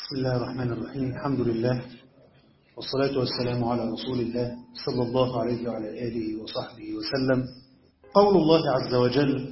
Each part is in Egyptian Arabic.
بسم الله الرحمن الرحيم الحمد لله والصلاة والسلام على رسول الله صلى الله عليه وعلى آله وصحبه وسلم قول الله عز وجل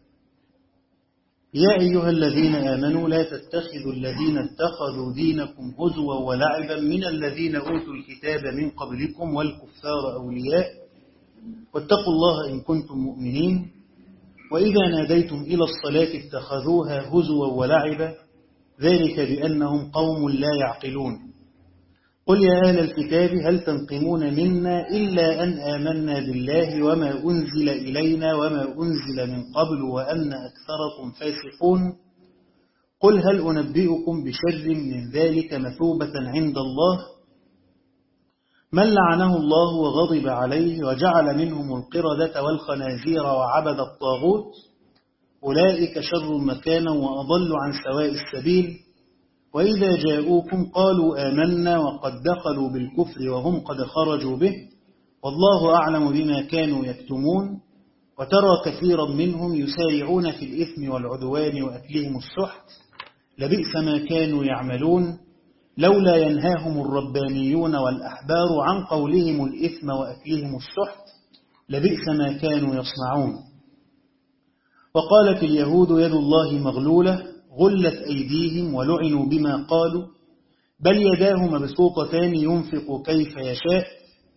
يا أيها الذين آمنوا لا تتخذوا الذين اتخذوا دينكم هزوا ولعبا من الذين أوتوا الكتاب من قبلكم والكفار أولياء واتقوا الله إن كنتم مؤمنين وإذا ناديتم إلى الصلاة اتخذوها هزوا ولعبا ذلك بأنهم قوم لا يعقلون قل يا أهل الكتاب هل تنقمون منا إلا أن آمنا بالله وما أنزل إلينا وما أنزل من قبل وأن أكثركم فاسقون قل هل أنبئكم بشر من ذلك مثوبة عند الله من لعنه الله وغضب عليه وجعل منهم القردة والخنازير وعبد الطاغوت أولئك شر مكانا وأضل عن سواء السبيل وإذا جاءوكم قالوا آمنا وقد دخلوا بالكفر وهم قد خرجوا به والله أعلم بما كانوا يكتمون وترى كثيرا منهم يسارعون في الإثم والعدوان وأكلهم السحت لبئس ما كانوا يعملون لولا ينهاهم الربانيون والأحبار عن قولهم الإثم وأكلهم السحت لبئس ما كانوا يصنعون وقالت اليهود يد الله مغلولة غلت أيديهم ولعنوا بما قالوا بل يداه مبسوطتان ينفق كيف يشاء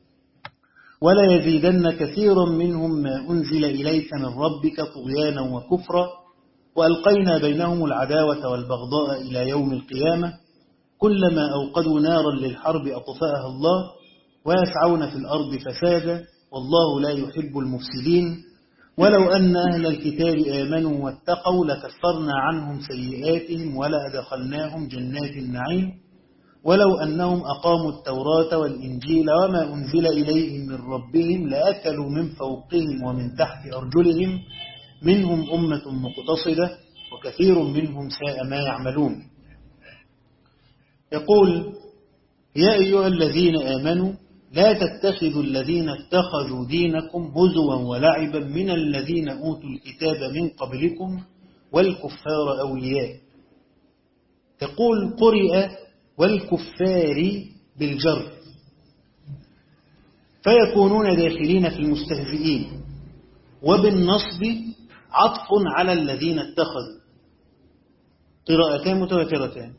ولا يزيدن كثيرا منهم ما أنزل إليك من ربك طغيانا وكفرا وألقينا بينهم العداوة والبغضاء إلى يوم القيامة كلما أوقدوا نارا للحرب أطفأها الله ويسعون في الأرض فسادا والله لا يحب المفسدين ولو أن أهل الكتاب آمنوا واتقوا لكفرنا عنهم سيئاتهم ولأدخلناهم جنات النعيم ولو أنهم أقاموا التوراة والإنجيل وما أنزل إليهم من ربهم لأكلوا من فوقهم ومن تحت أرجلهم منهم أمة مقتصدة وكثير منهم ساء ما يعملون يقول يا أيها الذين آمنوا لا تتخذوا الذين اتخذوا دينكم هزوا ولعبا من الذين أوتوا الكتاب من قبلكم والكفار أولياء يقول قرئ والكفار بالجر فيكونون داخلين في المستهزئين وبالنصب عطف على الذين اتخذوا قراءتان متواترتان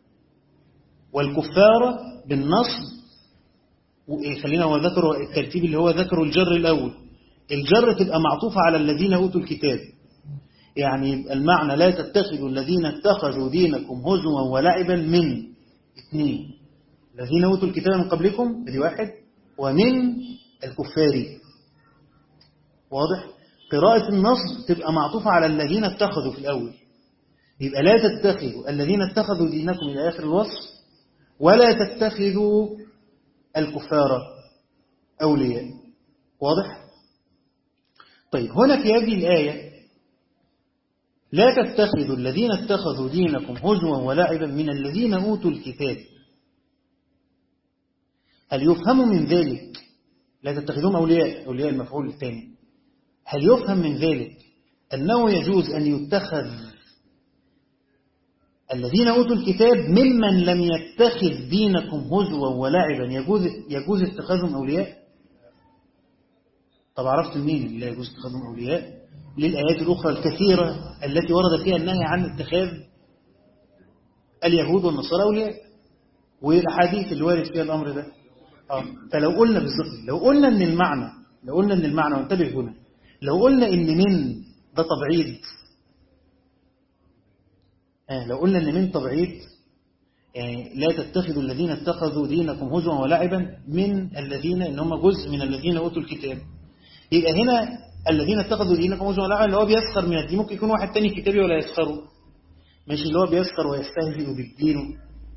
والكفار بالنصب خلينا هو ذكر الترتيب اللي هو ذكره الجر الأول الجر تبقى معطوفة على الذين أوتوا الكتاب يعني المعنى لا تتخذوا الذين اتخذوا دينكم هزوا ولعبا من اثنين الذين أوتوا الكتاب من قبلكم دي واحد ومن الكفار واضح قراءة النصب تبقى معطوفة على الذين اتخذوا في الأول يبقى لا تتخذوا الذين اتخذوا دينكم إلى آخر الوصف ولا تتخذوا الكفار أولياء واضح؟ طيب هنا في هذه الآية لا تتخذوا الذين اتخذوا دينكم هزوا ولعبا من الذين أوتوا الكتاب هل يفهم من ذلك لا تتخذوهم أولياء أولياء المفعول الثاني هل يفهم من ذلك أنه يجوز أن يتخذ الذين أوتوا الكتاب ممن لم يتخذ دينكم هزوا ولعبا يجوز, يجوز اتخاذهم أولياء طب عرفت مين اللي لا يجوز اتخاذهم أولياء للآيات الأخرى الكثيرة التي ورد فيها النهي عن اتخاذ اليهود والنصارى أولياء والأحاديث اللي وارد فيها الأمر ده آه. فلو قلنا بالظبط لو قلنا ان المعنى لو قلنا ان المعنى وانتبه هنا لو قلنا ان من ده تبعيد آه لو قلنا ان من تبعيد يعني لا تتخذوا الذين اتخذوا دينكم هزوا ولعبا من الذين ان هم جزء من الذين اوتوا الكتاب يبقى هنا الذين اتخذوا دينكم هزوا ولعبا اللي هو بيسخر من الدين ممكن يكون واحد تاني كتابي ولا يسخره ماشي اللي هو بيسخر ويستهزئ بالدين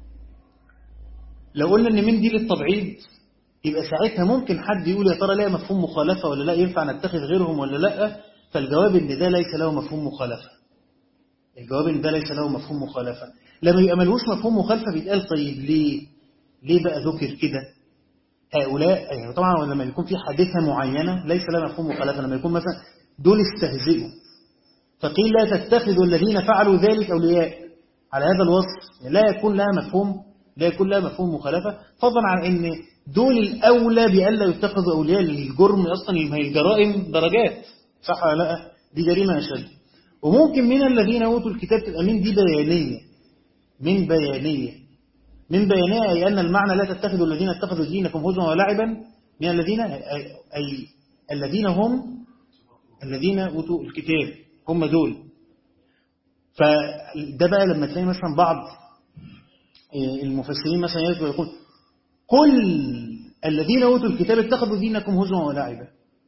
لو قلنا ان من دي للتبعيد يبقى ساعتها ممكن حد يقول يا ترى لا مفهوم مخالفة ولا لا ينفع نتخذ غيرهم ولا لا فالجواب ان ده ليس له مفهوم مخالفة الجواب ان ده ليس له مفهوم مخالفة لما يبقى ملوش مفهوم مخالفة بيتقال طيب ليه ليه بقى ذكر كده هؤلاء يعني طبعا لما يكون في حادثة معينة ليس لها مفهوم مخالفة لما يكون مثلا دول استهزئوا فقيل لا تتخذوا الذين فعلوا ذلك أولياء على هذا الوصف لا يكون لها مفهوم لا يكون لها مفهوم مخالفة فضلا عن أن دول الأولى بألا يتخذوا أولياء للجرم أصلا ما هي الجرائم درجات صح ولا لا دي جريمة أشد وممكن من الذين أوتوا الكتاب تبقى من دي بيانية من بيانية من بيانية أي أن المعنى لا تتخذوا الذين اتخذوا دينكم هزوا ولعبا من الذين أي, أي الذين هم الذين أوتوا الكتاب هم دول فده بقى لما تلاقي مثلا بعض المفسرين مثلا يذكر يقول كل الذين أوتوا الكتاب اتخذوا دينكم هزوا ولعبا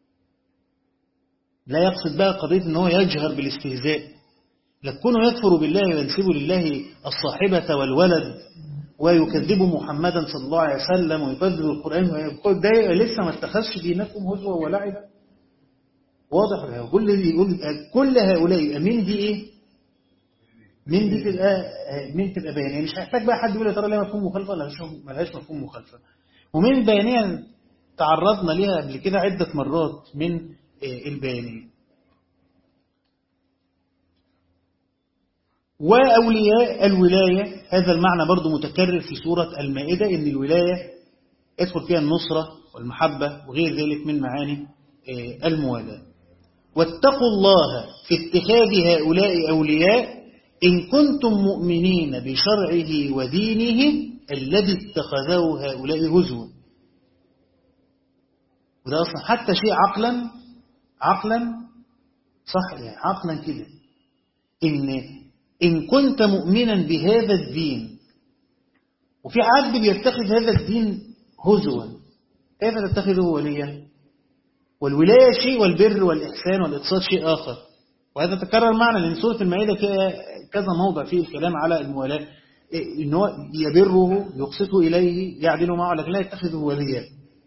لا يقصد بقى قضية ان هو يجهر بالاستهزاء لكونه يكفر بالله وينسب لله الصاحبة والولد ويكذب محمدا صلى الله عليه وسلم ويكذب القرآن ويقول ده لسه ما اتخذش دينكم هزوا ولعبا واضح كل يقول كل هؤلاء من دي ايه من دي تبقى من تبقى بيانيه مش هيحتاج بقى حد يقول يا ترى لها مفهوم مخالفه ولا ملهاش مفهوم مخالفه ومن بيانيه تعرضنا ليها قبل كده عده مرات من البيانيه وأولياء الولاية هذا المعنى برضو متكرر في سورة المائدة إن الولاية يدخل فيها النصرة والمحبة وغير ذلك من معاني الموالاة واتقوا الله في اتخاذ هؤلاء أولياء إن كنتم مؤمنين بشرعه ودينه الذي اتخذه هؤلاء هزوا وده أصلا حتى شيء عقلا عقلا صح يعني عقلا كده إن إن كنت مؤمنا بهذا الدين وفي حد بيتخذ هذا الدين هزوا كيف تتخذه وليا والولاية شيء والبر والإحسان والإقصاد شيء آخر وهذا تكرر معنا لأن سورة المائدة كذا موضع فيه الكلام على الموالاة إن هو يبره يقسطه إليه يعدل معه لكن لا يتخذه وليا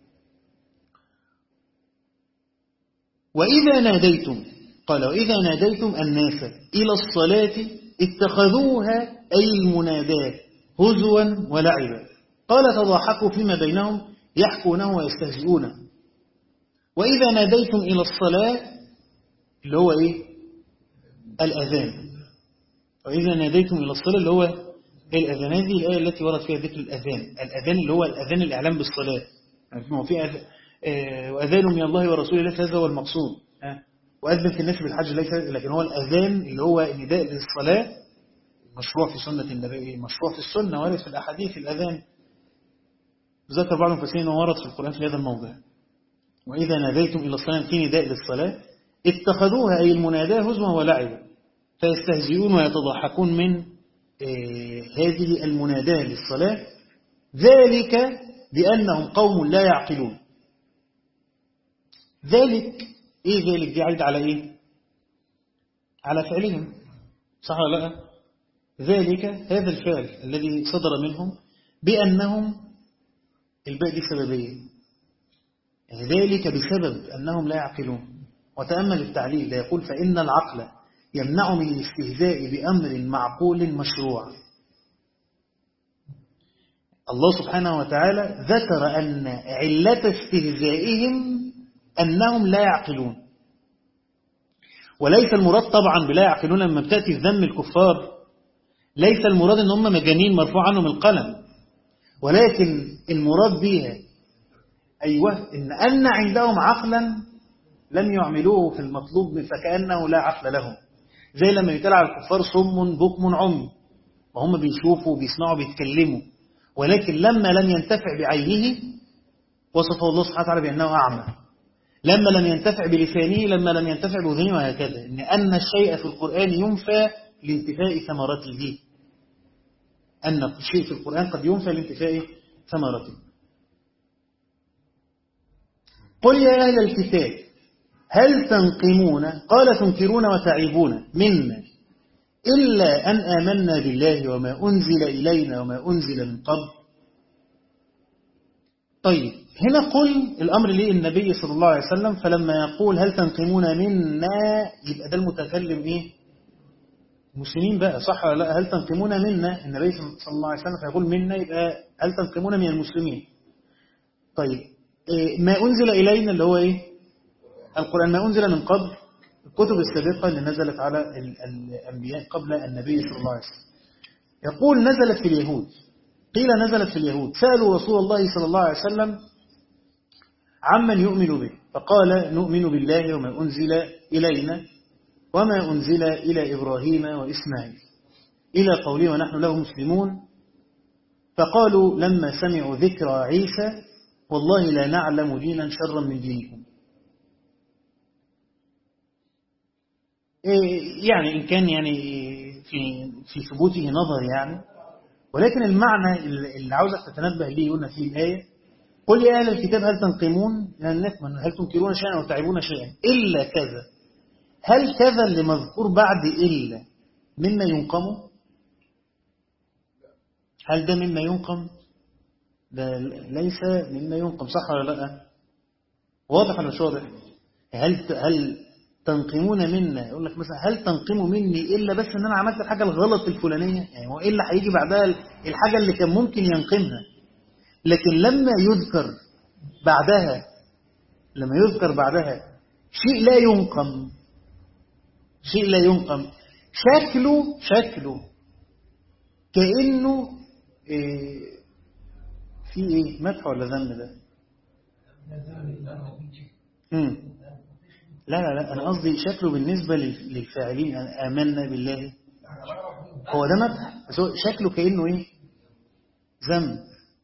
وإذا ناديتم قال وإذا ناديتم الناس إلى الصلاة اتخذوها أي المناداة هزوا ولعبا قال تضاحكوا فيما بينهم يحكونه ويستهزئونه وإذا ناديتم إلى الصلاة اللي هو إيه الأذان وإذا ناديتم إلى الصلاة اللي هو الأذان هذه الآية التي ورد فيها ذكر الأذان الأذان اللي هو الأذان الإعلام بالصلاة يعني ما في أذان وأذان من الله ورسوله ليس هذا هو المقصود وأذن في الناس بالحج ليس لكن هو الأذان اللي هو نداء للصلاة مشروع في سنة النبي مشروع في السنة وارد في الأحاديث الأذان ذكر بعض المفسرين ورد في القرآن في هذا الموضع وإذا ناديتم إلى الصلاة في نداء للصلاة اتخذوها أي المناداة هزوا ولعبا فيستهزئون ويتضحكون من هذه المناداة للصلاة ذلك بأنهم قوم لا يعقلون ذلك إيه ذلك دي عايد على إيه على فعلهم صح ولا لا ذلك هذا الفعل الذي صدر منهم بأنهم الباء دي سببية ذلك بسبب أنهم لا يعقلون وتأمل التعليل يقول فإن العقل يمنع من الاستهزاء بأمر معقول مشروع الله سبحانه وتعالى ذكر أن علة استهزائهم أنهم لا يعقلون وليس المراد طبعا بلا يعقلون لما بتأتي في ذم الكفار ليس المراد ان هم مجانين مرفوع عنهم القلم ولكن المراد بها أيوة إن أن عندهم عقلا لم يعملوه في المطلوب فكأنه لا عقل لهم زي لما يتلع على الكفار صم بكم عمي وهم بيشوفوا بيسمعوا بيتكلموا ولكن لما لم ينتفع بعينه وصفه الله سبحانه وتعالى بأنه أعمى لما لم ينتفع بلسانه لما لم ينتفع بأذنه وهكذا إن أن الشيء في القرآن ينفى لانتفاء ثمرته أن الشيء في القرآن قد ينفى لانتفاء ثمرته قل يا أهل الكتاب هل تنقمون قال تنكرون وتعيبون منا إلا أن آمنا بالله وما أنزل إلينا وما أنزل من قبل طيب هنا قل الأمر ليه النبي صلى الله عليه وسلم فلما يقول هل تنقمون منا يبقى ده المتكلم إيه المسلمين بقى صح ولا لا هل تنقمون منا النبي صلى الله عليه وسلم فيقول منا يبقى هل تنقمون من المسلمين طيب إيه ما أنزل إلينا اللي هو إيه القرآن ما أنزل من قبل الكتب السابقة اللي نزلت على الأنبياء قبل النبي صلى الله عليه وسلم يقول نزلت في اليهود قيل نزلت في اليهود سألوا رسول الله صلى الله عليه وسلم عمن يؤمن به فقال نؤمن بالله وما أنزل إلينا وما أنزل إلى إبراهيم وإسماعيل إلى قوله ونحن له مسلمون فقالوا لما سمعوا ذكر عيسى والله لا نعلم دينا شرا من دينكم يعني إن كان يعني في في ثبوته نظر يعني ولكن المعنى اللي عاوزك تتنبه ليه قلنا فيه الآية قل يا أهل الكتاب هل تنقمون لأنكم هل تنكرون شيئا أو تعيبون شيئا إلا كذا هل كذا اللي مذكور بعد إلا مما ينقم هل ده مما ينقم ده ليس مما ينقم صح ولا لا واضح ولا مش واضح هل هل تنقمون منا يقول لك مثلا هل تنقموا مني الا بس ان انا عملت الحاجه الغلط الفلانيه يعني هو ايه اللي هيجي بعدها الحاجه اللي كان ممكن ينقمها لكن لما يذكر بعدها لما يذكر بعدها شيء لا ينقم شيء لا ينقم شكله شكله كأنه إيه في ايه مدح ولا ذم ده مم. لا لا لا انا قصدي شكله بالنسبة للفاعلين آمنا بالله هو ده مدح بس هو شكله كأنه ايه ذم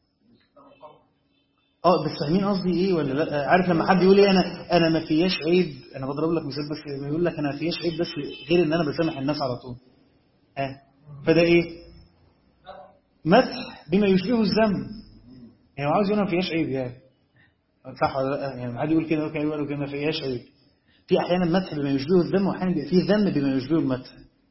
اه بس فاهمين قصدي ايه ولا لا عارف لما حد يقول ايه انا انا ما فياش عيب انا بضرب لك مثال بس يقول لك انا ما فياش عيب بس غير ان انا بسامح الناس على طول اه فده ايه مدح بما يشبه الذم يعني عاوز يقول ما فيهاش عيب يعني صح ولا لا يعني حد يقول كده ممكن يقول كده ما فيهاش عيب في احيانا مدح بما يشبهه الذم واحيانا بيبقى فيه ذم بما يشبهه المدح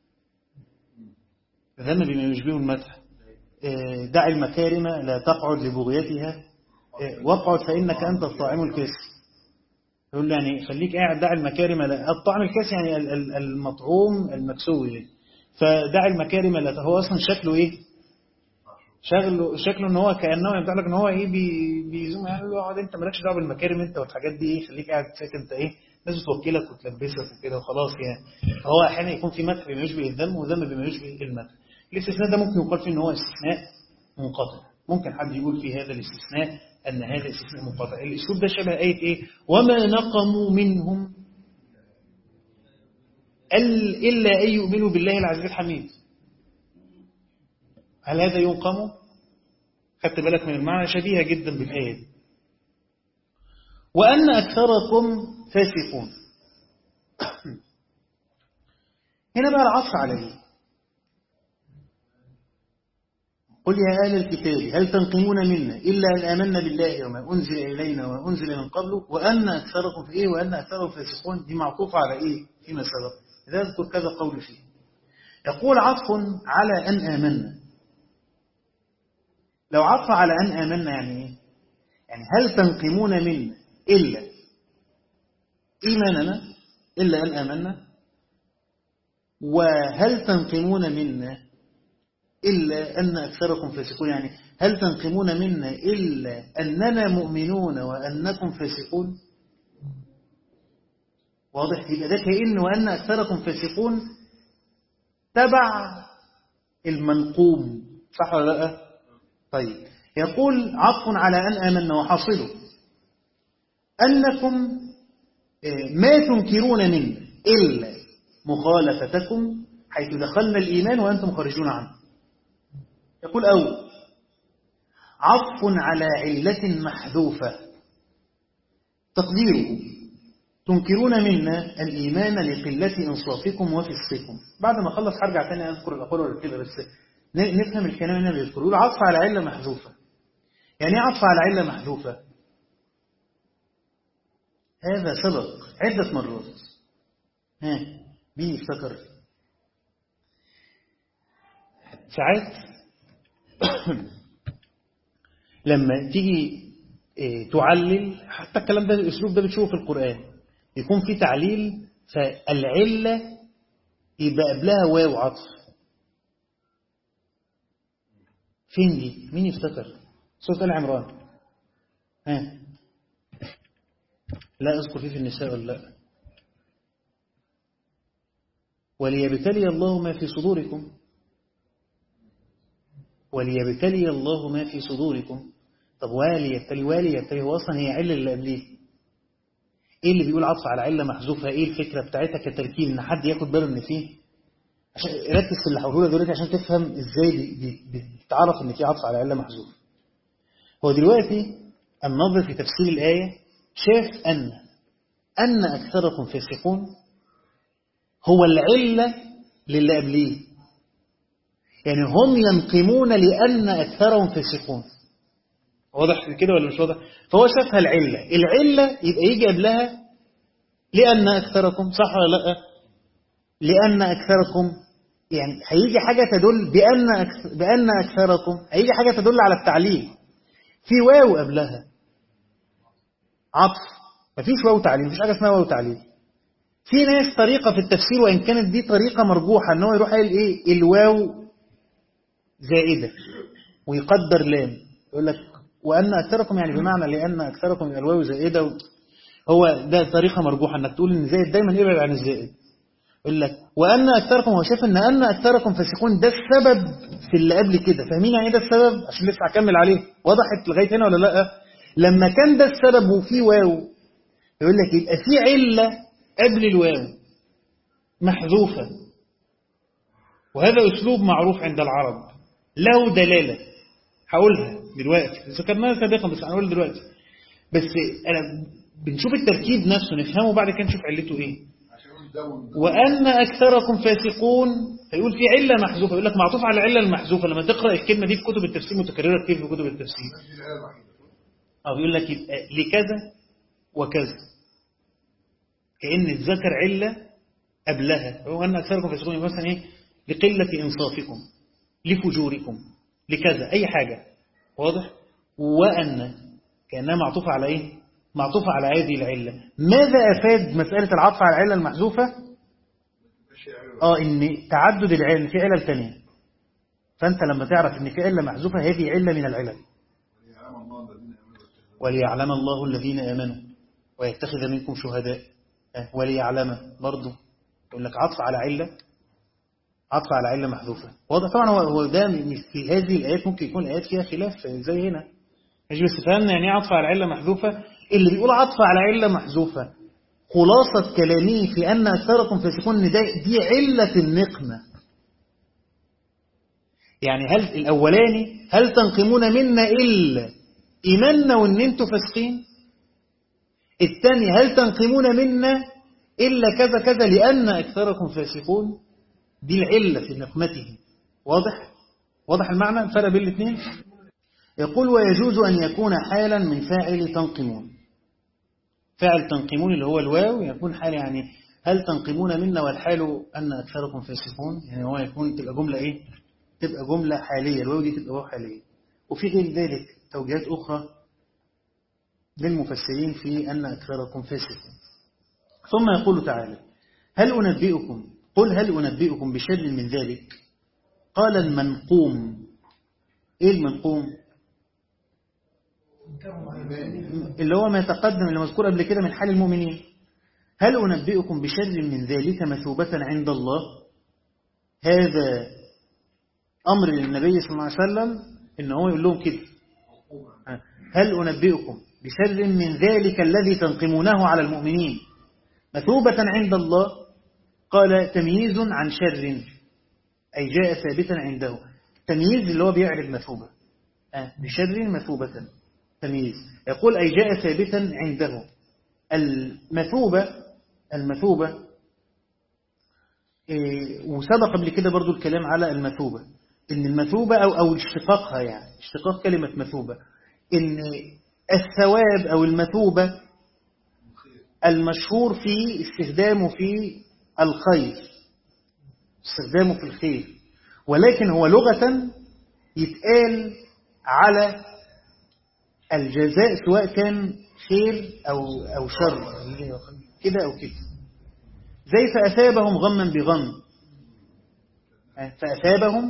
ذم بما يشبهه المدح دع المكارم لا تقعد لبغيتها واقعد فإنك أنت الطاعم الكاسي يقول يعني خليك قاعد دع المكارم لا الطعم الكاسي يعني المطعوم المكسوي فدع المكارم لا هو أصلا شكله إيه شكله شكله ان هو كانه يبدأ لك ان هو ايه بي بيزوم يعني له اقعد انت مالكش دعوه بالمكارم انت والحاجات دي ايه خليك قاعد ساكت انت ايه الناس بتوكلك وتلبسك وكده وخلاص يعني فهو احيانا يكون في مدح بما يشبه الذم وذم بما يشبه المدح الاستثناء ده ممكن يقال فيه ان هو استثناء منقطع ممكن حد يقول في هذا الاستثناء ان هذا استثناء منقطع الاسلوب ده شبه ايه ايه وما نقموا منهم الا ان يؤمنوا بالله العزيز الحميد هل هذا ينقم خدت بالك من المعنى شبيهة جدا بالآية دي وأن أكثركم فاسقون هنا بقى العطف عليه قل يا أهل الكتاب هل تنقمون منا إلا أن آمنا بالله وما أنزل إلينا وما أنزل من قبله وأن أكثركم في إيه وأن أكثركم فاسقون دي معطوفة على إيه فيما سبق إذا أذكر كذا قول فيه يقول عطف على أن آمنا لو عطف على أن آمنا يعني إيه؟ يعني هل تنقمون منا إلا إيماننا إلا أن آمنا وهل تنقمون منا إلا أن أكثركم فاسقون يعني هل تنقمون منا إلا أننا مؤمنون وأنكم فاسقون واضح يبقى ده كأن وأن أكثركم فاسقون تبع المنقوم صح ولا لا طيب يقول عطف على أن آمنا وحاصله أنكم ما تنكرون منه إلا مخالفتكم حيث دخلنا الإيمان وأنتم خارجون عنه يقول أول عطف على علة محذوفة تقديره تنكرون منا الإيمان لقلة إنصافكم وفسقكم بعد ما خلص هرجع تاني أذكر الأقوال ولا كده بس نفهم الكلام هنا بيذكر يقول عطف على علة محذوفة يعني ايه عطف على علة محذوفة هذا سبق عدة مرات ها مين يفتكر ساعات لما تيجي تعلل حتى الكلام ده الاسلوب ده بتشوفه في القرآن يكون في تعليل فالعلة يبقى قبلها واو عطف فين دي مين يفتكر صوت ال عمران ها لا اذكر فيه في النساء ولا لا وليبتلي الله ما في صدوركم وليبتلي الله ما في صدوركم طب والي يبتلي والي يبتلي هو أصلا هي علة اللي قبليه إيه اللي بيقول عطف على علة محذوفة إيه الفكرة بتاعتها كتركيب إن حد ياخد باله إن فيه عشان ركز في اللي هقوله دلوقتي عشان تفهم إزاي بتعرف إن في عطف على علة محذوفة هو دلوقتي النظر في تفسير الآية شاف أن أن أكثركم فاسقون هو العلة للي قبليه يعني هم ينقمون لأن أكثرهم فاسقون واضح كده ولا مش واضح فهو شافها العلة العلة يبقى يجي قبلها لأن أكثركم صح ولا لا لأن أكثركم يعني هيجي حاجة تدل بأن أكثر بأن أكثركم هيجي حاجة تدل على التعليل في واو قبلها عطف مفيش واو تعليل مفيش حاجة اسمها واو تعليل في ناس طريقة في التفسير وإن كانت دي طريقة مرجوحة ان هو يروح قايل إيه الواو زائدة ويقدر لام يقول لك وأن أكثركم يعني بمعنى لأن أكثركم الواو زائدة و... هو ده طريقة مرجوحة أنك تقول إن زائد دايما ابعد عن الزائد يقول لك وأن أكثركم هو شايف إن أن أكثركم فاسقون ده السبب في اللي قبل كده فاهمين يعني إيه ده السبب عشان لسه هكمل عليه وضحت لغاية هنا ولا لا لما كان ده السبب وفي واو يقول لك يبقى في علة قبل الواو محذوفة وهذا أسلوب معروف عند العرب له دلالة هقولها دلوقتي ذكرناها سابقا بس هنقولها دلوقتي بس أنا بنشوف التركيب نفسه نفهمه بعد كده نشوف علته إيه وأن أكثركم فاسقون فيقول في علة محذوفة يقول لك معطوف على العلة المحذوفة لما تقرأ الكلمة دي في كتب التفسير متكررة كتير في كتب التفسير أو بيقول لك يبقى لكذا وكذا كأن الذكر علة قبلها وأن أكثركم فاسقون مثلا إيه لقلة إنصافكم لفجوركم لكذا أي حاجة واضح وأن كأنها معطوفة على إيه معطوفة على هذه العلة ماذا أفاد مسألة العطف على العلة المحذوفة آه إن تعدد العلل في علل تانية فأنت لما تعرف إن في علة محذوفة هذه علة من العلل وليعلم الله الذين آمنوا ويتخذ منكم شهداء وليعلم برضه يقول لك عطف على علة عطف على علة محذوفة واضح طبعا هو ده في هذه الآيات ممكن يكون آيات فيها خلاف زي هنا مش بس فهمنا يعني عطف على علة محذوفة اللي بيقول عطف على علة محذوفة خلاصة كلامه في أن أكثركم فاسقون ده دي علة النقمة يعني هل الأولاني هل تنقمون منا إلا إيماننا وإن أنتم فاسقين الثاني هل تنقمون منا إلا كذا كذا لأن أكثركم فاسقون دي العلة في نقمته واضح واضح المعنى الفرق بين الاثنين يقول ويجوز أن يكون حالا من فاعل تنقمون فاعل تنقمون اللي هو الواو يكون حال يعني هل تنقمون منا والحال أن أكثركم فاسقون يعني هو يكون تبقى جملة إيه تبقى جملة حالية الواو دي تبقى واو حالية وفي غير ذلك توجيهات أخرى للمفسرين في أن أكثركم فاسقون ثم يقول تعالى هل أنبئكم قل هل أنبئكم بشر من ذلك قال المنقوم إيه المنقوم اللي هو ما يتقدم اللي مذكور قبل كده من حال المؤمنين هل أنبئكم بشر من ذلك مثوبة عند الله هذا أمر للنبي صلى الله عليه وسلم إن هو يقول لهم كده هل أنبئكم بشر من ذلك الذي تنقمونه على المؤمنين مثوبة عند الله قال تمييز عن شر أي جاء ثابتا عنده تمييز اللي هو بيعرف مثوبة بشر مثوبة تمييز يقول أي جاء ثابتا عنده المثوبة المثوبة وسبق قبل كده برضو الكلام على المثوبة إن المثوبة أو أو اشتقاقها يعني اشتقاق كلمة مثوبة إن الثواب أو المثوبة المشهور في استخدامه في الخير استخدامه في الخير ولكن هو لغة يتقال على الجزاء سواء كان خير أو, أو شر كده أو كده زي فأثابهم غما بغم فأثابهم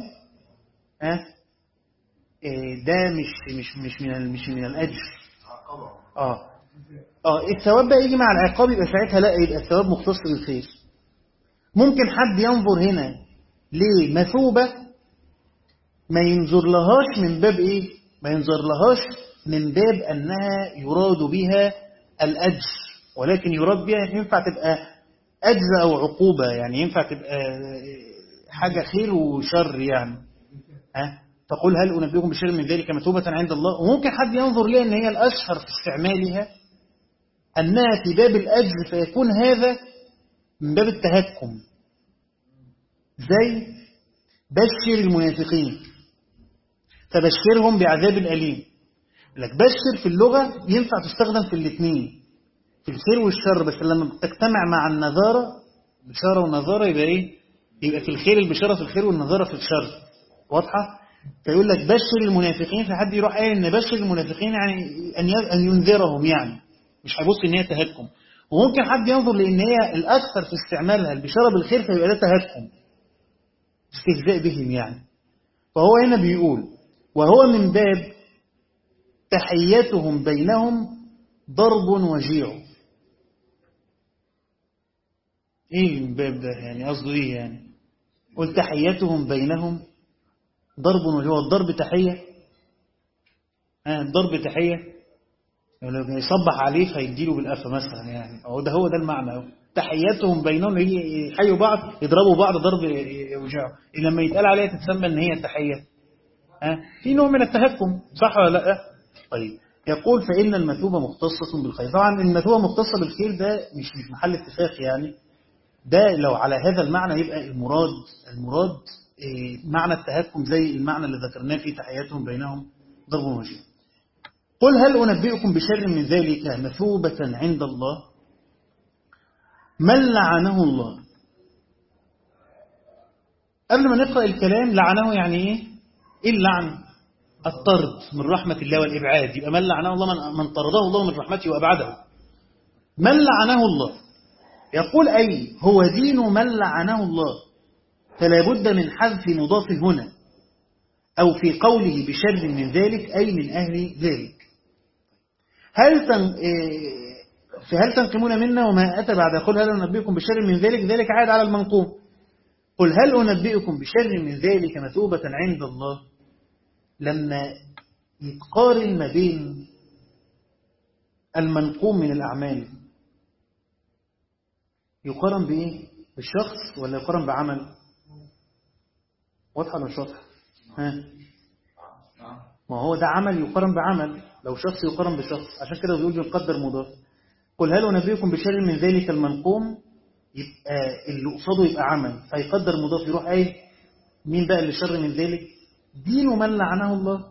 ده مش مش مش من مش من الأجر اه اه الثواب بقى يجي مع العقاب يبقى ساعتها لا يبقى الثواب مختص بالخير ممكن حد ينظر هنا لمثوبة ما ينظر لهاش من باب إيه ما ينظر لهاش من باب أنها يراد بها الأجر ولكن يراد بها ينفع تبقى أجزاء أو عقوبة يعني ينفع تبقى حاجة خير وشر يعني ها تقول هل أنبئكم بشر من ذلك مثوبة عند الله وممكن حد ينظر لها أن هي الأشهر في استعمالها أنها في باب الأجر فيكون هذا من باب التهكم زي بشر المنافقين فبشرهم بعذاب أليم لك بشر في اللغة ينفع تستخدم في الاثنين في الخير والشر بس لما تجتمع مع النظارة بشارة ونظارة يبقى ايه يبقى في الخير البشارة في الخير والنظارة في الشر واضحة فيقول لك بشر المنافقين فحد يروح قايل ان بشر المنافقين يعني ان ان ينذرهم يعني مش هيبص ان هي تهكم وممكن حد ينظر لان هي الاكثر في استعمالها البشاره بالخير فيبقى ده تهكم استهزاء بهم يعني فهو هنا بيقول وهو من باب تحيتهم بينهم ضرب وجيع ايه الباب ده يعني قصده ايه يعني قل تحيتهم بينهم ضرب وجيع الضرب تحية آه الضرب تحية لو يصبح عليه فيديله بالقفا مثلا يعني هو ده هو ده المعنى تحياتهم بينهم يحيوا بعض يضربوا بعض ضرب يوجعوا لما يتقال عليها تتسمى ان هي تحيه ها في نوع من التهكم صح ولا لا طيب يقول فإن المثوبة مختصة بالخير طبعا المثوبة مختصة بالخير ده مش مش محل اتفاق يعني ده لو على هذا المعنى يبقى المراد المراد إيه معنى التهكم زي المعنى اللي ذكرناه في تحياتهم بينهم ضرب وجيه قل هل أنبئكم بشر من ذلك مثوبة عند الله من لعنه الله قبل ما نقرأ الكلام لعنه يعني إيه إيه اللعن الطرد من رحمة الله والإبعاد يبقى من لعنه الله من, من طرده الله من رحمته وأبعده من لعنه الله يقول أي هو دين من لعنه الله فلا بد من حذف مضاف هنا أو في قوله بشر من ذلك أي من أهل ذلك هل تن... فهل تنقمون منا وما أتى بعد قل هل أنبئكم بشر من ذلك ذلك عاد على المنقوم قل هل أنبئكم بشر من ذلك مثوبة عند الله لما يتقارن ما بين المنقوم من الأعمال يقارن بإيه؟ بالشخص ولا يقارن بعمل واضحة ولا مش واضحة ها ما هو ده عمل يقارن بعمل لو شخص يقارن بشخص عشان كده بيقول بنقدر مضاف قل هل أنبئكم بشر من ذلك المنقوم يبقى اللي قصاده يبقى عمل فيقدر مضاف يروح ايه مين بقى اللي شر من ذلك دين من لعنه الله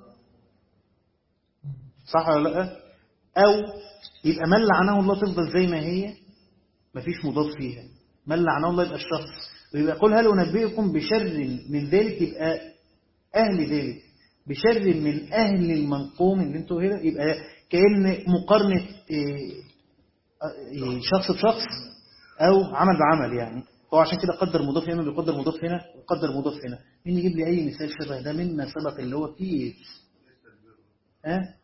صح ولا لا او يبقى من لعنه الله تفضل زي ما هي مفيش مضاف فيها من لعنه الله يبقى الشخص ويبقى قل هل أنبئكم بشر من ذلك يبقى أهل ذلك بشر من أهل المنقوم اللي انتوا هنا يبقى كأن مقارنة شخص بشخص أو عمل بعمل يعني هو عشان كده قدر مضاف هنا بيقدر مضاف هنا وقدر مضاف هنا مين يجيب لي أي مثال شبه ده مما سبق اللي هو فيه ها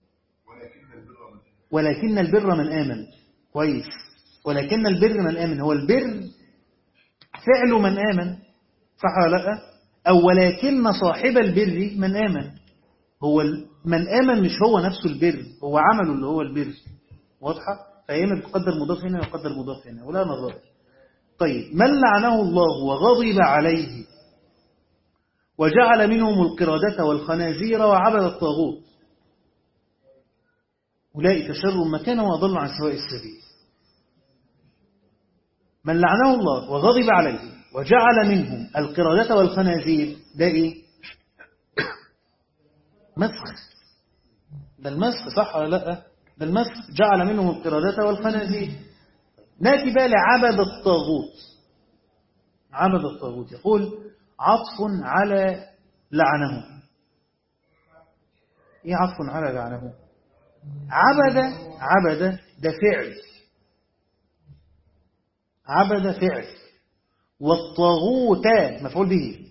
ولكن البر من آمن كويس ولكن البر من آمن هو البر فعل من آمن صح ولا لا أو ولكن صاحب البر من آمن هو من آمن مش هو نفسه البر هو عمله اللي هو البر واضحة فهنا بتقدر مضاف هنا ويقدر مضاف هنا ولا نظر طيب من لعنه الله وغضب عليه وجعل منهم القردة والخنازير وعبد الطاغوت أولئك شر مكانا وأضل عن سواء السبيل من لعنه الله وغضب عليه وجعل منهم القردة والخنازير ده إيه؟ مسخ ده المسخ صح ولا لا ده المسخ جعل منهم القردة والخنازير ناتي بقى لعبد الطاغوت عبد الطاغوت يقول عطف على لعنه ايه عطف على لعنه عبد عبد ده فعل عبد فعل والطاغوت مفعول به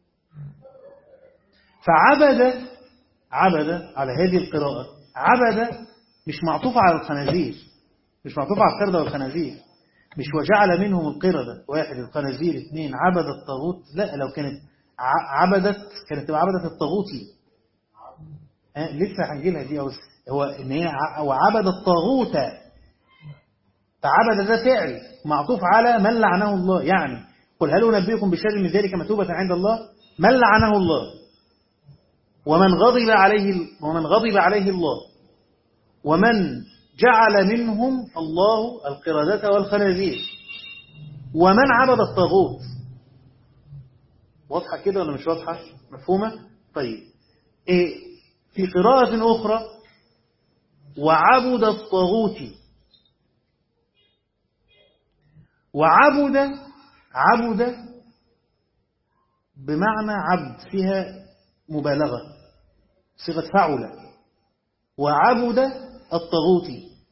فعبد عبد على هذه القراءة عبد مش معطوف على الخنازير مش معطوف على القردة والخنازير مش وجعل منهم القردة واحد الخنازير اثنين عبد الطاغوت لا لو كانت عبدت كانت تبقى عبدت الطاغوتي ها لسه هنجيلها دي بس هو ان هي وعبد الطاغوت فعبد ده فعل معطوف على من لعنه الله يعني قل هل انبئكم بشر من ذلك مثوبة عند الله من لعنه الله ومن غضب عليه ومن غضب عليه الله ومن جعل منهم الله القردة والخنازير ومن عبد الطاغوت واضحة كده ولا مش واضحة مفهومة طيب إيه في قراءة أخرى وعبد الطاغوت وعبد عبد بمعنى عبد فيها مبالغة صيغة فعل وعبد الطاغوت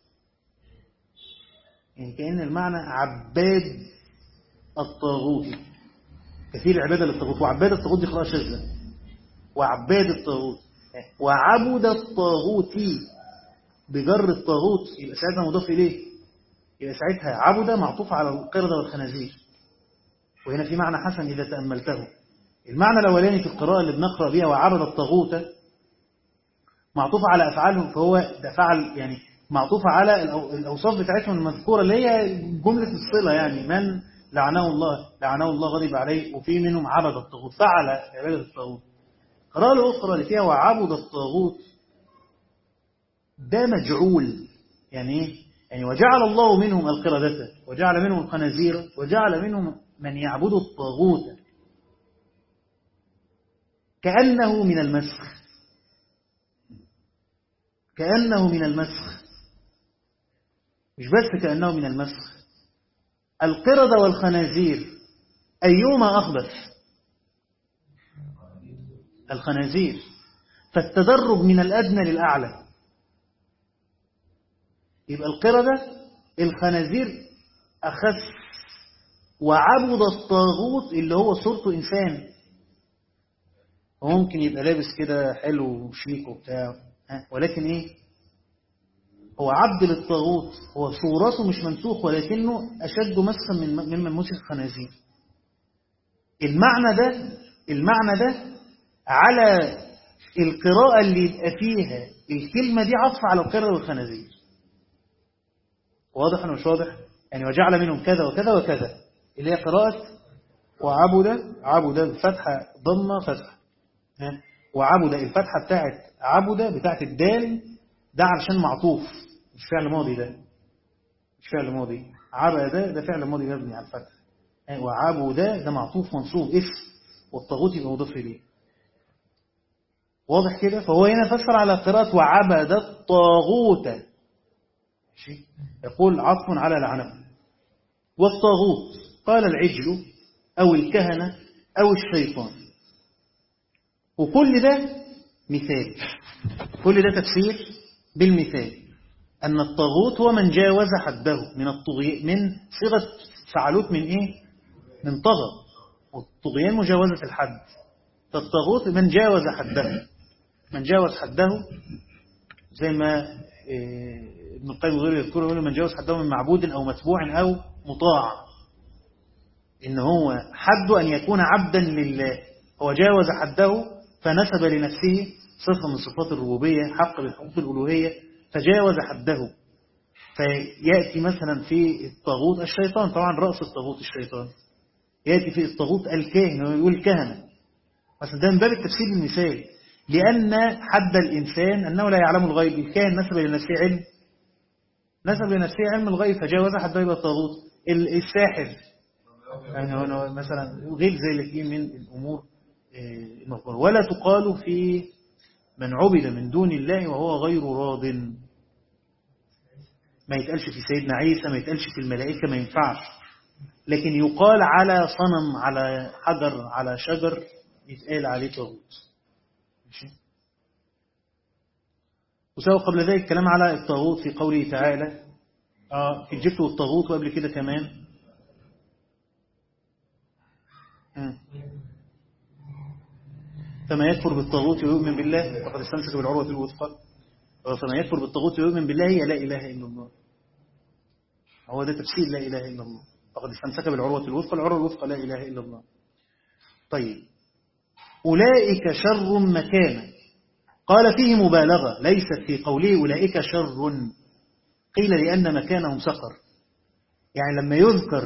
يعني كأن المعنى عباد الطاغوت كثير عبادة للطاغوت وعباد الطاغوت دي قراءة شاذة وعباد الطاغوت وعبد الطاغوت بجر الطاغوت يبقى ساعتها مضاف إليه يبقى ساعتها عبد معطوف على القردة والخنازير وهنا في معنى حسن إذا تأملته المعنى الأولاني في القراءة اللي بنقرأ بها وعبد الطاغوت معطوف على أفعالهم فهو ده فعل يعني معطوف على الأوصاف بتاعتهم المذكورة اللي هي جملة الصلة يعني من لعنه الله لعنه الله غضب عليه وفي منهم عبد الطاغوت فعل عبادة الطاغوت القراءة الأخرى اللي فيها وعبد الطاغوت ده مجعول يعني ايه؟ يعني وجعل الله منهم القردة وجعل منهم الخنازير وجعل منهم من يعبد الطاغوت كأنه من المسخ كأنه من المسخ مش بس كأنه من المسخ القردة والخنازير أيهما أخبث الخنازير فالتدرج من الأدنى للأعلى يبقى القردة الخنازير أخف وعبد الطاغوت اللي هو صورته إنسان وممكن يبقى لابس كده حلو وشيك وبتاع ولكن إيه هو عبد للطاغوت هو صورته مش منسوخ ولكنه أشد مسخا من ممن مسخ خنازير المعنى ده المعنى ده على القراءة اللي يبقى فيها الكلمة دي عطف على القراءة والخنازير واضح ولا مش واضح يعني وجعل منهم كذا وكذا وكذا اللي هي قراءة وعبد عبد الفتحة ضمة فتحة وعبد الفتحة بتاعت عبد بتاعت الدال ده علشان معطوف مش فعل ماضي ده مش فعل ماضي عبد ده ده فعل ماضي مبني على الفتح وعبد ده معطوف منصوب اسم والطاغوت يبقى مضاف اليه واضح كده فهو هنا فسر على قراءة وعبد الطاغوت يقول عطف على لعنه والطاغوت قال العجل أو الكهنة أو الشيطان وكل ده مثال كل ده تفسير بالمثال أن الطاغوت هو من جاوز حده من الطغي من صيغة فعلوت من إيه؟ من طغى والطغيان مجاوزة الحد فالطاغوت من جاوز حده من جاوز حده زي ما ابن القيم وغيره يذكره يقول من جاوز حده من معبود أو متبوع أو مطاع إن هو حد أن يكون عبدا لله هو جاوز حده فنسب لنفسه صفة من صفات الربوبية حق من حقوق الألوهية فجاوز حده فيأتي مثلا في الطاغوت الشيطان طبعا رأس الطاغوت الشيطان يأتي في الطاغوت الكاهن ويقول الكهنة مثلا ده من باب التفسير المثال لأن حد الإنسان أنه لا يعلم الغيب الكاهن نسب لنفسه علم نسب لنفسه علم الغيب فجاوز حده يبقى الطاغوت الساحر يعني هو مثلا غير ذلك من الأمور المذكورة ولا تقال في من عبد من دون الله وهو غير راض ما يتقالش في سيدنا عيسى ما يتقالش في الملائكة ما ينفعش لكن يقال على صنم على حجر على شجر يتقال عليه طاغوت ماشي وسوى قبل ذلك الكلام على الطاغوت في قوله تعالى آه في الجبت والطاغوت وقبل كده كمان فما يكفر بالطاغوت ويؤمن بالله فقد استمسك بالعروة الوثقى فما يكفر بالطاغوت ويؤمن بالله هي لا إله إلا الله هو ده تفسير لا إله إلا الله فقد استمسك بالعروة الوثقى العروة الوثقى لا إله إلا الله طيب أولئك شر مكانا قال فيه مبالغة ليست في قوله أولئك شر قيل لأن مكانهم سقر يعني لما يذكر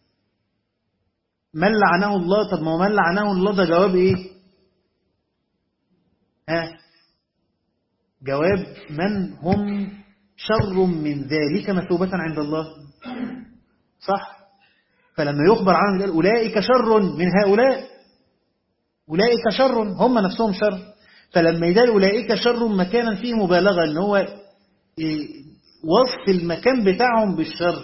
من لعنه الله طب ما من لعنه الله ده جواب ايه ها جواب من هم شر من ذلك مثوبة عند الله صح فلما يخبر عنهم يقول أولئك شر من هؤلاء أولئك شر هم نفسهم شر فلما يدال أولئك شر مكانا فيه مبالغة ان هو وصف المكان بتاعهم بالشر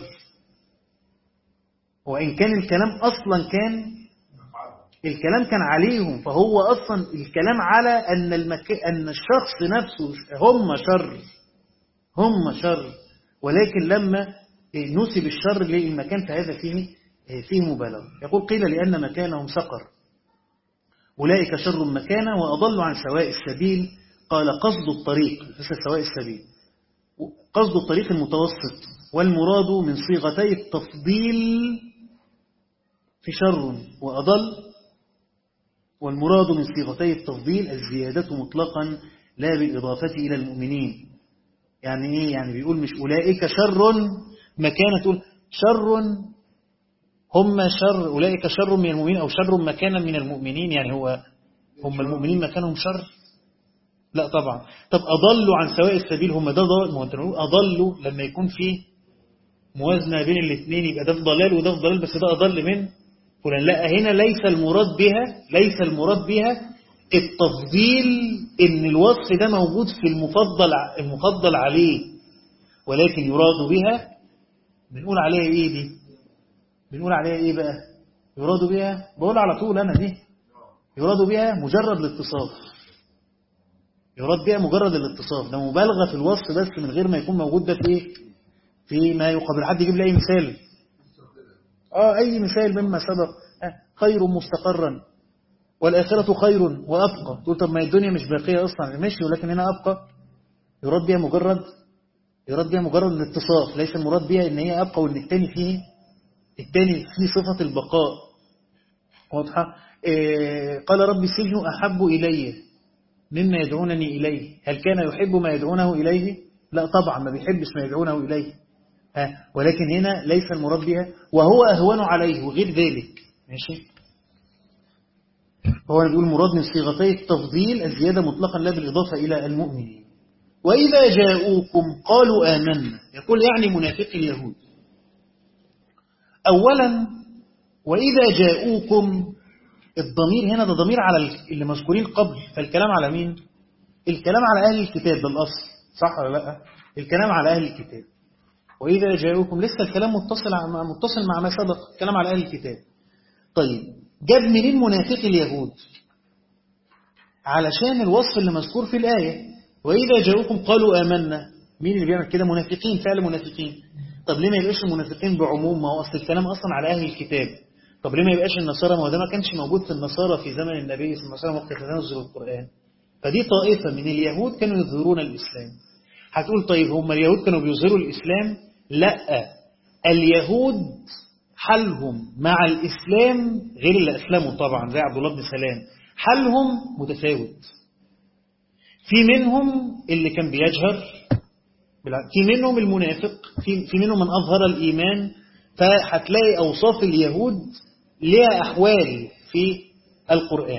وإن كان الكلام أصلا كان الكلام كان عليهم فهو أصلا الكلام على أن, المك... أن الشخص نفسه هم شر هم شر ولكن لما نسب الشر للمكان فهذا فيه فيه مبالغة يقول قيل لأن مكانهم سقر أولئك شر مكانا وأضلوا عن سواء السبيل قال قصد الطريق ليس سواء السبيل قصد الطريق المتوسط والمراد من صيغتي التفضيل في شر وأضل والمراد من صيغتي التفضيل الزيادة مطلقا لا بالإضافة إلى المؤمنين يعني إيه؟ يعني بيقول مش أولئك شر مكانة تقول شر هم شر أولئك شر من المؤمنين أو شر مكانا من المؤمنين يعني هو هم المؤمنين مكانهم شر لا طبعا طب أضلوا عن سواء السبيل هم ده ضلال ما انت أضلوا لما يكون في موازنة بين الاثنين يبقى ده في ضلال وده في ضلال بس ده أضل من فلان لا هنا ليس المراد بها ليس المراد بها التفضيل ان الوصف ده موجود في المفضل المفضل عليه ولكن يراد بها بنقول عليها ايه دي بنقول عليها ايه بقى يراد بها بقول على طول انا دي يراد بها مجرد الاتصاف يراد بها مجرد الاتصاف ده مبالغه في الوصف بس من غير ما يكون موجود ده في ايه في ما يقابل حد يجيب لي اي مثال اه اي مثال مما سبق آه خير مستقرا والآخرة خير وأبقى تقول طب ما الدنيا مش باقية أصلا ماشي ولكن هنا أبقى يراد بها مجرد يراد بها مجرد الاتصاف ليس المراد بها ان هي أبقى وان التاني فيه التاني فيه صفة البقاء واضحة إيه قال رب السجن أحب إلي مما يدعونني إليه هل كان يحب ما يدعونه إليه لا طبعا ما بيحبش ما يدعونه إليه ها ولكن هنا ليس المراد بها وهو أهون عليه وغير ذلك ماشي هو بيقول مراد من صيغتي التفضيل الزيادة مطلقا لا بالإضافة إلى المؤمنين وإذا جاءوكم قالوا آمنا يقول يعني منافق اليهود أولا وإذا جاءوكم الضمير هنا ده ضمير على اللي مذكورين قبل فالكلام على مين الكلام على أهل الكتاب ده الأصل صح ولا لا الكلام على أهل الكتاب وإذا جاءوكم لسه الكلام متصل متصل مع ما سبق الكلام على أهل الكتاب طيب جاب منين منافق اليهود علشان الوصف اللي مذكور في الآية وإذا جاءوكم قالوا آمنا مين اللي بيعمل كده منافقين فعل منافقين طب ليه ما يبقاش المنافقين بعموم ما هو أصل الكلام أصلا على أهل الكتاب طب ليه ما يبقاش النصارى ما هو ده ما كانش موجود في النصارى في زمن النبي صلى الله عليه وسلم وقت تنزل القرآن فدي طائفة من اليهود كانوا يظهرون الإسلام هتقول طيب هم اليهود كانوا بيظهروا الإسلام لا اليهود حالهم مع الإسلام غير اللي أسلموا طبعا زي عبد الله بن سلام حالهم متفاوت في منهم اللي كان بيجهر في منهم المنافق في, في منهم من أظهر الإيمان فهتلاقي أوصاف اليهود لها أحوال في القرآن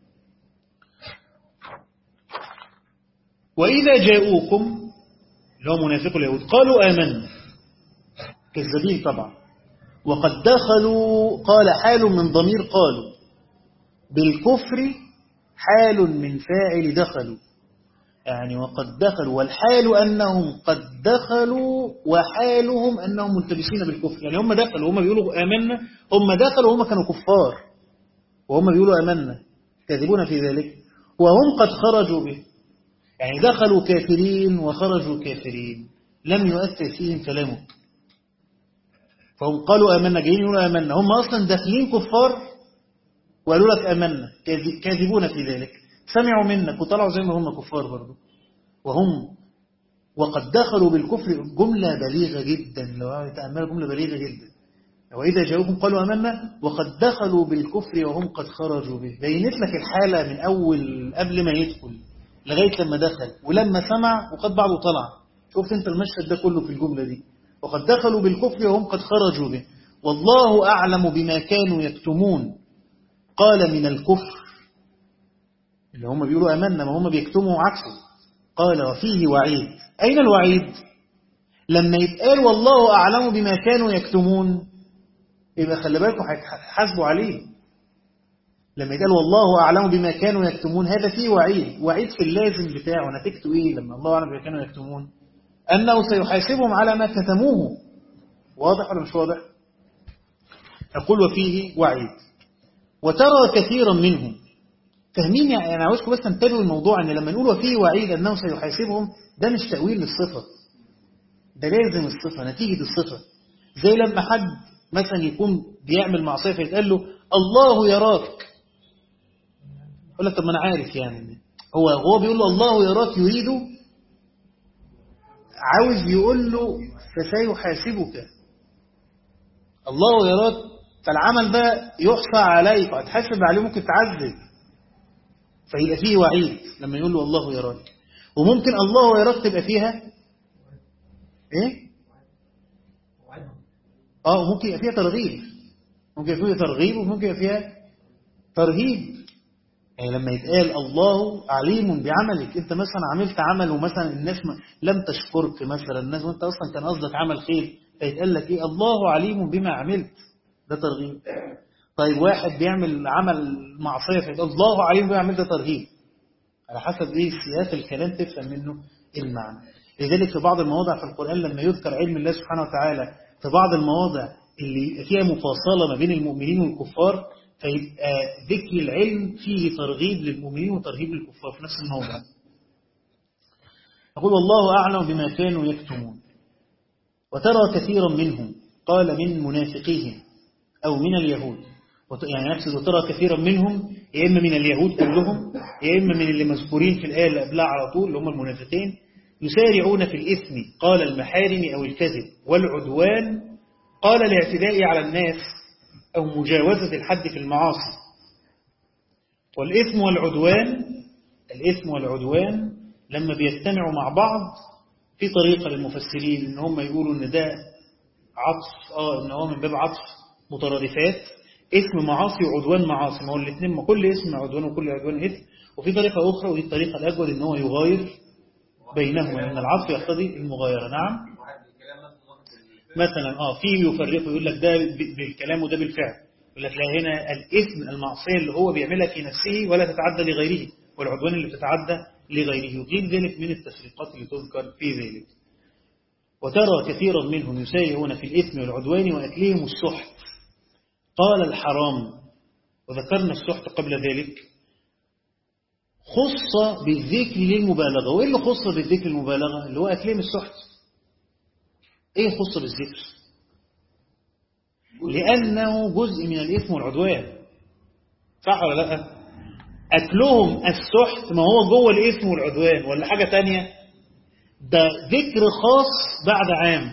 وإذا جاءوكم اللي هو منافق اليهود قالوا آمنا كذابين طبعا وقد دخلوا قال حال من ضمير قالوا بالكفر حال من فاعل دخلوا يعني وقد دخلوا والحال أنهم قد دخلوا وحالهم أنهم ملتبسين بالكفر يعني هم دخلوا هم بيقولوا آمنا هم دخلوا وهم كانوا كفار وهم بيقولوا آمنا كاذبون في ذلك وهم قد خرجوا به يعني دخلوا كافرين وخرجوا كافرين لم يؤثر فيهم كلامك فهم قالوا آمنا جايين يقولوا آمنا هم أصلا داخلين كفار وقالوا لك آمنا كاذبون في ذلك سمعوا منك وطلعوا زي ما هم كفار برضو وهم وقد دخلوا بالكفر جملة بليغة جدا لو تأمل جملة بليغة جدا وإذا جاءوكم قالوا أمنا وقد دخلوا بالكفر وهم قد خرجوا به بينت لك الحالة من أول قبل ما يدخل لغاية لما دخل ولما سمع وقد بعضه طلع شفت انت المشهد ده كله في الجملة دي وقد دخلوا بالكفر وهم قد خرجوا به والله أعلم بما كانوا يكتمون قال من الكفر اللي هم بيقولوا أمنا ما هم بيكتموا عكسه قال وفيه وعيد أين الوعيد لما يتقال والله أعلم بما كانوا يكتمون يبقى خلي بالكم هتحاسبوا عليه لما يتقال والله أعلم بما كانوا يكتمون هذا فيه وعيد وعيد في اللازم بتاعه نتيجته إيه لما الله أعلم بما كانوا يكتمون أنه سيحاسبهم على ما كتموه واضح ولا مش واضح يقول وفيه وعيد وترى كثيرا منهم فاهمين يعني انا عاوزكم بس تنتبهوا الموضوع ان لما نقول وفيه وعيد انه سيحاسبهم ده مش تاويل للصفه ده لازم الصفه نتيجه الصفه زي لما حد مثلا يكون بيعمل معصيه فيتقال له الله يراك يقول لك طب ما انا عارف يعني هو هو بيقول له الله يراك يريده عاوز يقول له فسيحاسبك الله يراك فالعمل ده يحصى عليك وهتحاسب عليه ممكن تعذب فيبقى فيه وعيد لما يقول له الله يراك وممكن الله يراك تبقى فيها ايه اه ممكن يبقى فيها ترغيب ممكن يبقى فيها ترغيب وممكن يبقى فيها ترهيب يعني لما يتقال الله عليم بعملك انت مثلا عملت عمل ومثلا الناس لم تشكرك مثلا الناس وانت اصلا كان قصدك عمل خير فيتقال لك ايه الله عليم بما عملت ده ترغيب طيب واحد بيعمل عمل معصيه فيتقال الله عليم بما عملت ده ترهيب على حسب ايه سياق الكلام تفهم منه المعنى لذلك في بعض المواضع في القرآن لما يذكر علم الله سبحانه وتعالى في بعض المواضع اللي فيها مفاصلة ما بين المؤمنين والكفار فيبقى ذكر العلم فيه ترغيب للمؤمنين وترهيب للكفار في نفس الموضع يقول والله أعلم بما كانوا يكتمون وترى كثيرا منهم قال من منافقيهم أو من اليهود يعني نفسه وترى كثيرا منهم يا إما من اليهود كلهم يا إما من اللي مذكورين في الآية اللي قبلها على طول اللي هم المنافقين يسارعون في الإثم قال المحارم أو الكذب والعدوان قال الاعتداء على الناس أو مجاوزة الحد في المعاصي والإثم والعدوان الإثم والعدوان لما بيجتمعوا مع بعض في طريقة للمفسرين إن هم يقولوا إن ده عطف آه إن هو من باب عطف مترادفات اسم معاصي وعدوان معاصي ما هو الاثنين ما كل اسم عدوان وكل عدوان إثم وفي طريقة أخرى ودي الطريقة الأجود إن هو يغاير بينهما لأن العطف يقتضي المغايرة نعم مثلا اه في يفرقوا يقول لك ده بالكلام وده بالفعل يقول لك لا هنا الإثم المعصية اللي هو بيعملها في نفسه ولا تتعدى لغيره والعدوان اللي بتتعدى لغيره وغير ذلك من التفريقات اللي تذكر في ذلك وترى كثيرا منهم يسارعون في الإثم والعدوان وأكلهم السحت قال الحرام وذكرنا السحت قبل ذلك خص بالذكر للمبالغة وإيه اللي خص بالذكر المبالغة اللي هو أكلهم السحت إيه خص بالذكر لأنه جزء من الإثم والعدوان صح ولا لا أكلهم السحت ما هو جوه الإثم والعدوان ولا حاجة تانية ده ذكر خاص بعد عام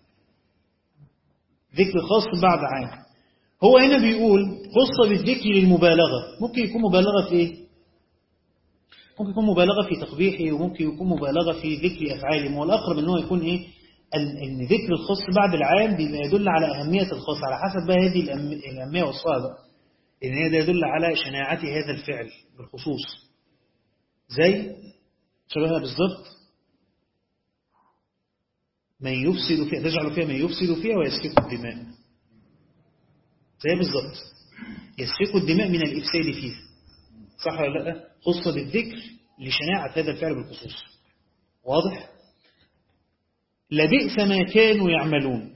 ذكر خاص بعد عام هو هنا بيقول خص بالذكر للمبالغة ممكن يكون مبالغة في إيه ممكن يكون مبالغة في تقبيحه وممكن يكون مبالغة في ذكر أفعاله والأقرب أنه يكون إيه أن ذكر الخاص بعد العام بيبقى يدل على أهمية الخاص على حسب بقى هذه الأهمية والصواب بقى إن هذا يدل على شناعة هذا الفعل بالخصوص زي شبهها بالضبط من يفسد فيها تجعل فيها من يفسد فيها ويسفك الدماء زي بالضبط يسفك الدماء من الإفساد فيها صح ولا لا خص بالذكر لشناعة هذا الفعل بالخصوص واضح لبئس ما كانوا يعملون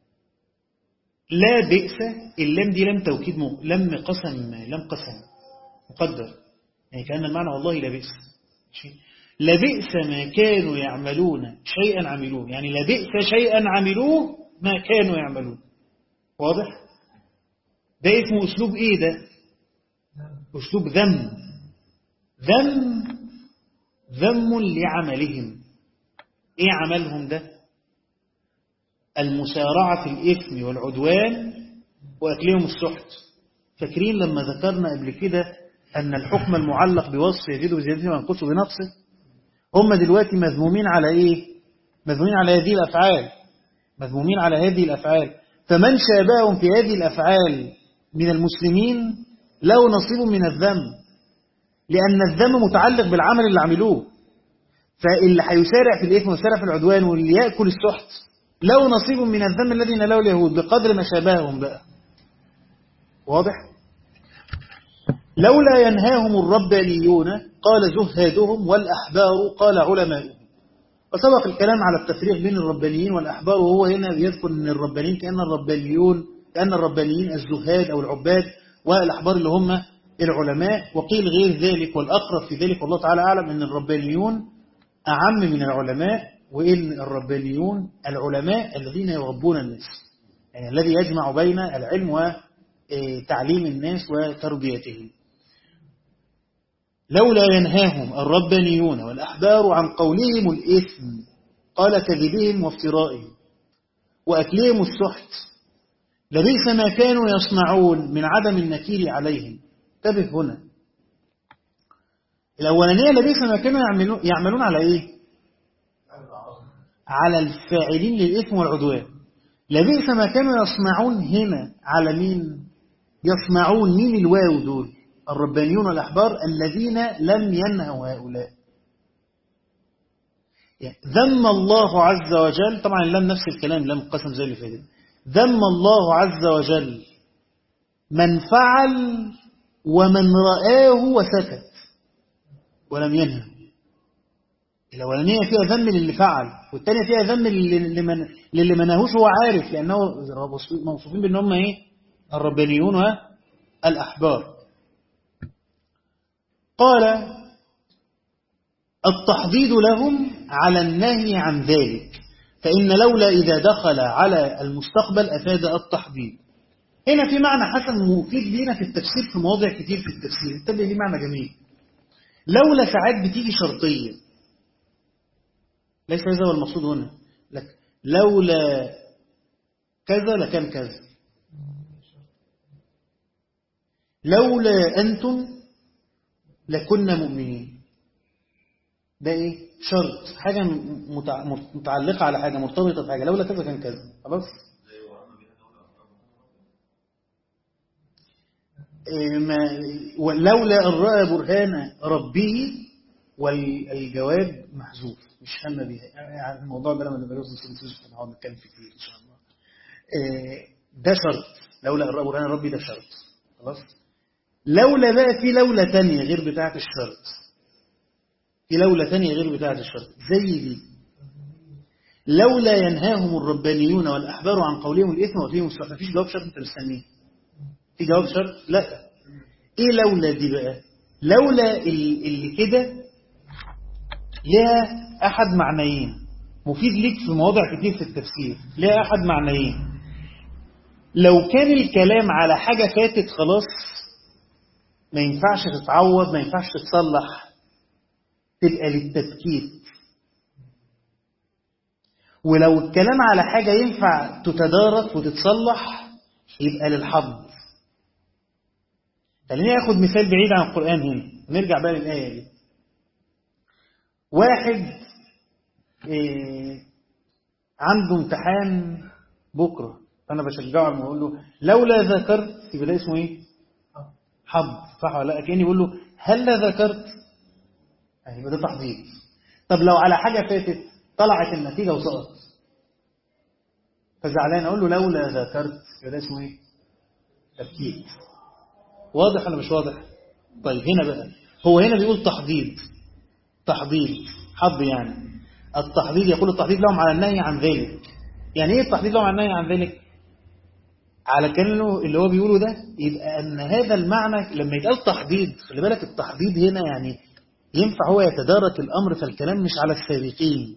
لا بئس اللام دي لم توكيد م... لم قسم لم قسم مقدر يعني كأن المعنى والله لا بئس لبئس ما كانوا يعملون شيئا عملوه يعني لبئس شيئا عملوه ما كانوا يعملون واضح ده اسمه أسلوب إيه ده أسلوب ذم ذم ذم لعملهم إيه عملهم ده المسارعة في الإثم والعدوان وأكلهم السحت فاكرين لما ذكرنا قبل كده أن الحكم المعلق بوصف يزيد بزيادته وينقص بنقصه هم دلوقتي مذمومين على إيه مذمومين على هذه الأفعال مذمومين على هذه الأفعال فمن شابههم في هذه الأفعال من المسلمين له نصيب من الذم لأن الذم متعلق بالعمل اللي عملوه فاللي هيسارع في الإثم ويسارع في العدوان واللي يأكل السحت له نصيب من الذم الذي ناله اليهود بقدر ما شابههم بقى واضح؟ لولا ينهاهم الربانيون قال زهادهم والأحبار قال علماؤهم وسبق الكلام على التفريق بين الربانيين والأحبار وهو هنا بيذكر أن الربانيين كأن الربانيون كأن الربانيين الزهاد أو العباد والأحبار اللي هم العلماء وقيل غير ذلك والأقرب في ذلك والله تعالى أعلم أن الربانيون أعم من العلماء وإن الربانيون العلماء الذين يربون الناس يعني الذي يجمع بين العلم وتعليم الناس وتربيتهم لولا ينهاهم الربانيون والأحبار عن قولهم الإثم قال كذبهم وافترائهم وأكلهم السحت لبئس ما كانوا يصنعون من عدم النكير عليهم انتبه هنا الأولانية لبئس ما كانوا يعملون, يعملون على إيه على الفاعلين للإثم والعدوان لبئس ما كانوا يصنعون هنا على مين يصنعون مين الواو دول الربانيون والأحبار الذين لم ينهوا هؤلاء يعني ذم الله عز وجل طبعا لم نفس الكلام لم قسم زي اللي فاتت ذم الله عز وجل من فعل ومن رآه وسكت ولم ينهى الأولانية فيها ذم للي فعل والثانية فيها ذم للي من للي ما نهوش هو عارف لأنه موصوفين بأن هم إيه الربانيون والأحبار قال التحضيض لهم على النهي عن ذلك فإن لولا إذا دخل على المستقبل أفاد التحضيض هنا في معنى حسن مفيد لينا في التفسير في مواضع كتير في التفسير انتبه ليه معنى جميل لولا ساعات بتيجي شرطية ليس هذا هو المقصود هنا لك لولا كذا لكان كذا لولا أنتم لكنا مؤمنين ده ايه شرط حاجة متعلقة على حاجة مرتبطة بحاجة لولا كذا كان كذا خلاص إيه ما ولولا أن رأى برهان ربه والجواب محذوف مش هم بيها يعني الموضوع ده لما نبقى نوصل هنقعد نتكلم فيه كتير ان شاء الله إيه ده شرط لولا أن رأى برهان ربي ده شرط خلاص لولا بقى في لولا تانية غير بتاعة الشرط في لولا تانية غير بتاعة الشرط زي دي لولا ينهاهم الربانيون والأحبار عن قولهم الإثم وفيهم السحر مفيش جواب شرط أنت مستنيه في جواب شرط لا إيه لولا دي بقى لولا اللي كده لها أحد معنيين مفيد ليك في مواضع كتير في التفسير لها أحد معنيين لو كان الكلام على حاجة فاتت خلاص ما ينفعش تتعوض ما ينفعش تتصلح تبقى للتبكيت ولو الكلام على حاجة ينفع تتدارك وتتصلح يبقى للحظ خليني اخد مثال بعيد عن القرآن هنا نرجع بقى للآية دي واحد إيه عنده امتحان بكرة فأنا بشجعه وأقول له لولا ذكرت يبقى ده اسمه إيه؟ حظ صح ولا لا كأني بقول له هل ذكرت يبقى ده تحضير طب لو على حاجة فاتت طلعت النتيجة وسقط فزعلان أقول له لولا ذكرت يبقى ده اسمه إيه؟ تفكيك واضح ولا مش واضح؟ طيب هنا بقى هو هنا بيقول تحضيض تحضيض حظ يعني التحضيض يقول التحضيض لهم على النهي عن ذلك يعني ايه التحضيض لهم على النهي عن ذلك على كانه اللي هو بيقوله ده يبقى ان هذا المعنى لما يتقال تحضيض خلي بالك التحضيض هنا يعني ينفع هو يتدارك الامر فالكلام مش على السابقين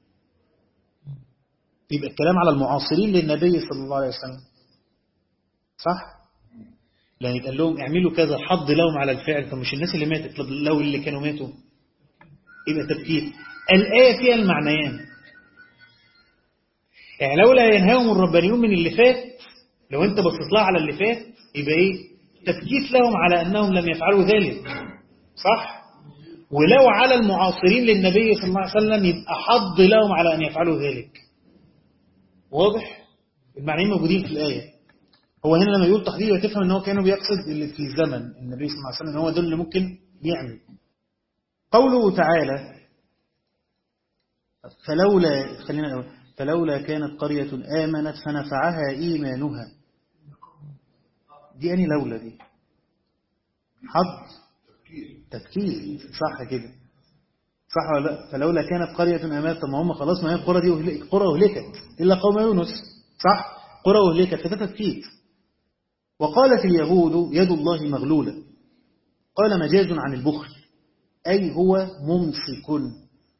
يبقى الكلام على المعاصرين للنبي صلى الله عليه وسلم صح لان يتقال لهم اعملوا كذا حض لهم على الفعل طب مش الناس اللي ماتت طب لو اللي كانوا ماتوا يبقى تفكير الآية فيها المعنيان يعني لولا ينهاهم الربانيون من اللي فات لو أنت بصيت لها على اللي فات يبقى إيه تبكيت لهم على أنهم لم يفعلوا ذلك صح ولو على المعاصرين للنبي صلى الله عليه وسلم يبقى حض لهم على أن يفعلوا ذلك واضح المعنيين موجودين في الآية هو هنا لما يقول تحضير تفهم ان هو كانوا بيقصد اللي في الزمن النبي صلى الله عليه وسلم هو ده اللي ممكن يعمل قوله تعالى فلولا خلينا أقول فلولا كانت قرية آمنت فنفعها إيمانها دي أني لولا دي حظ تفكير صح كده صح ولا لا فلولا كانت قرية آمنت طب ما هم خلاص ما هي القرى دي قرى أهلكت إلا قوم يونس صح قرى أهلكت فده تفكير وقالت اليهود يد الله مغلولة قال مجاز عن البخل أي هو ممسك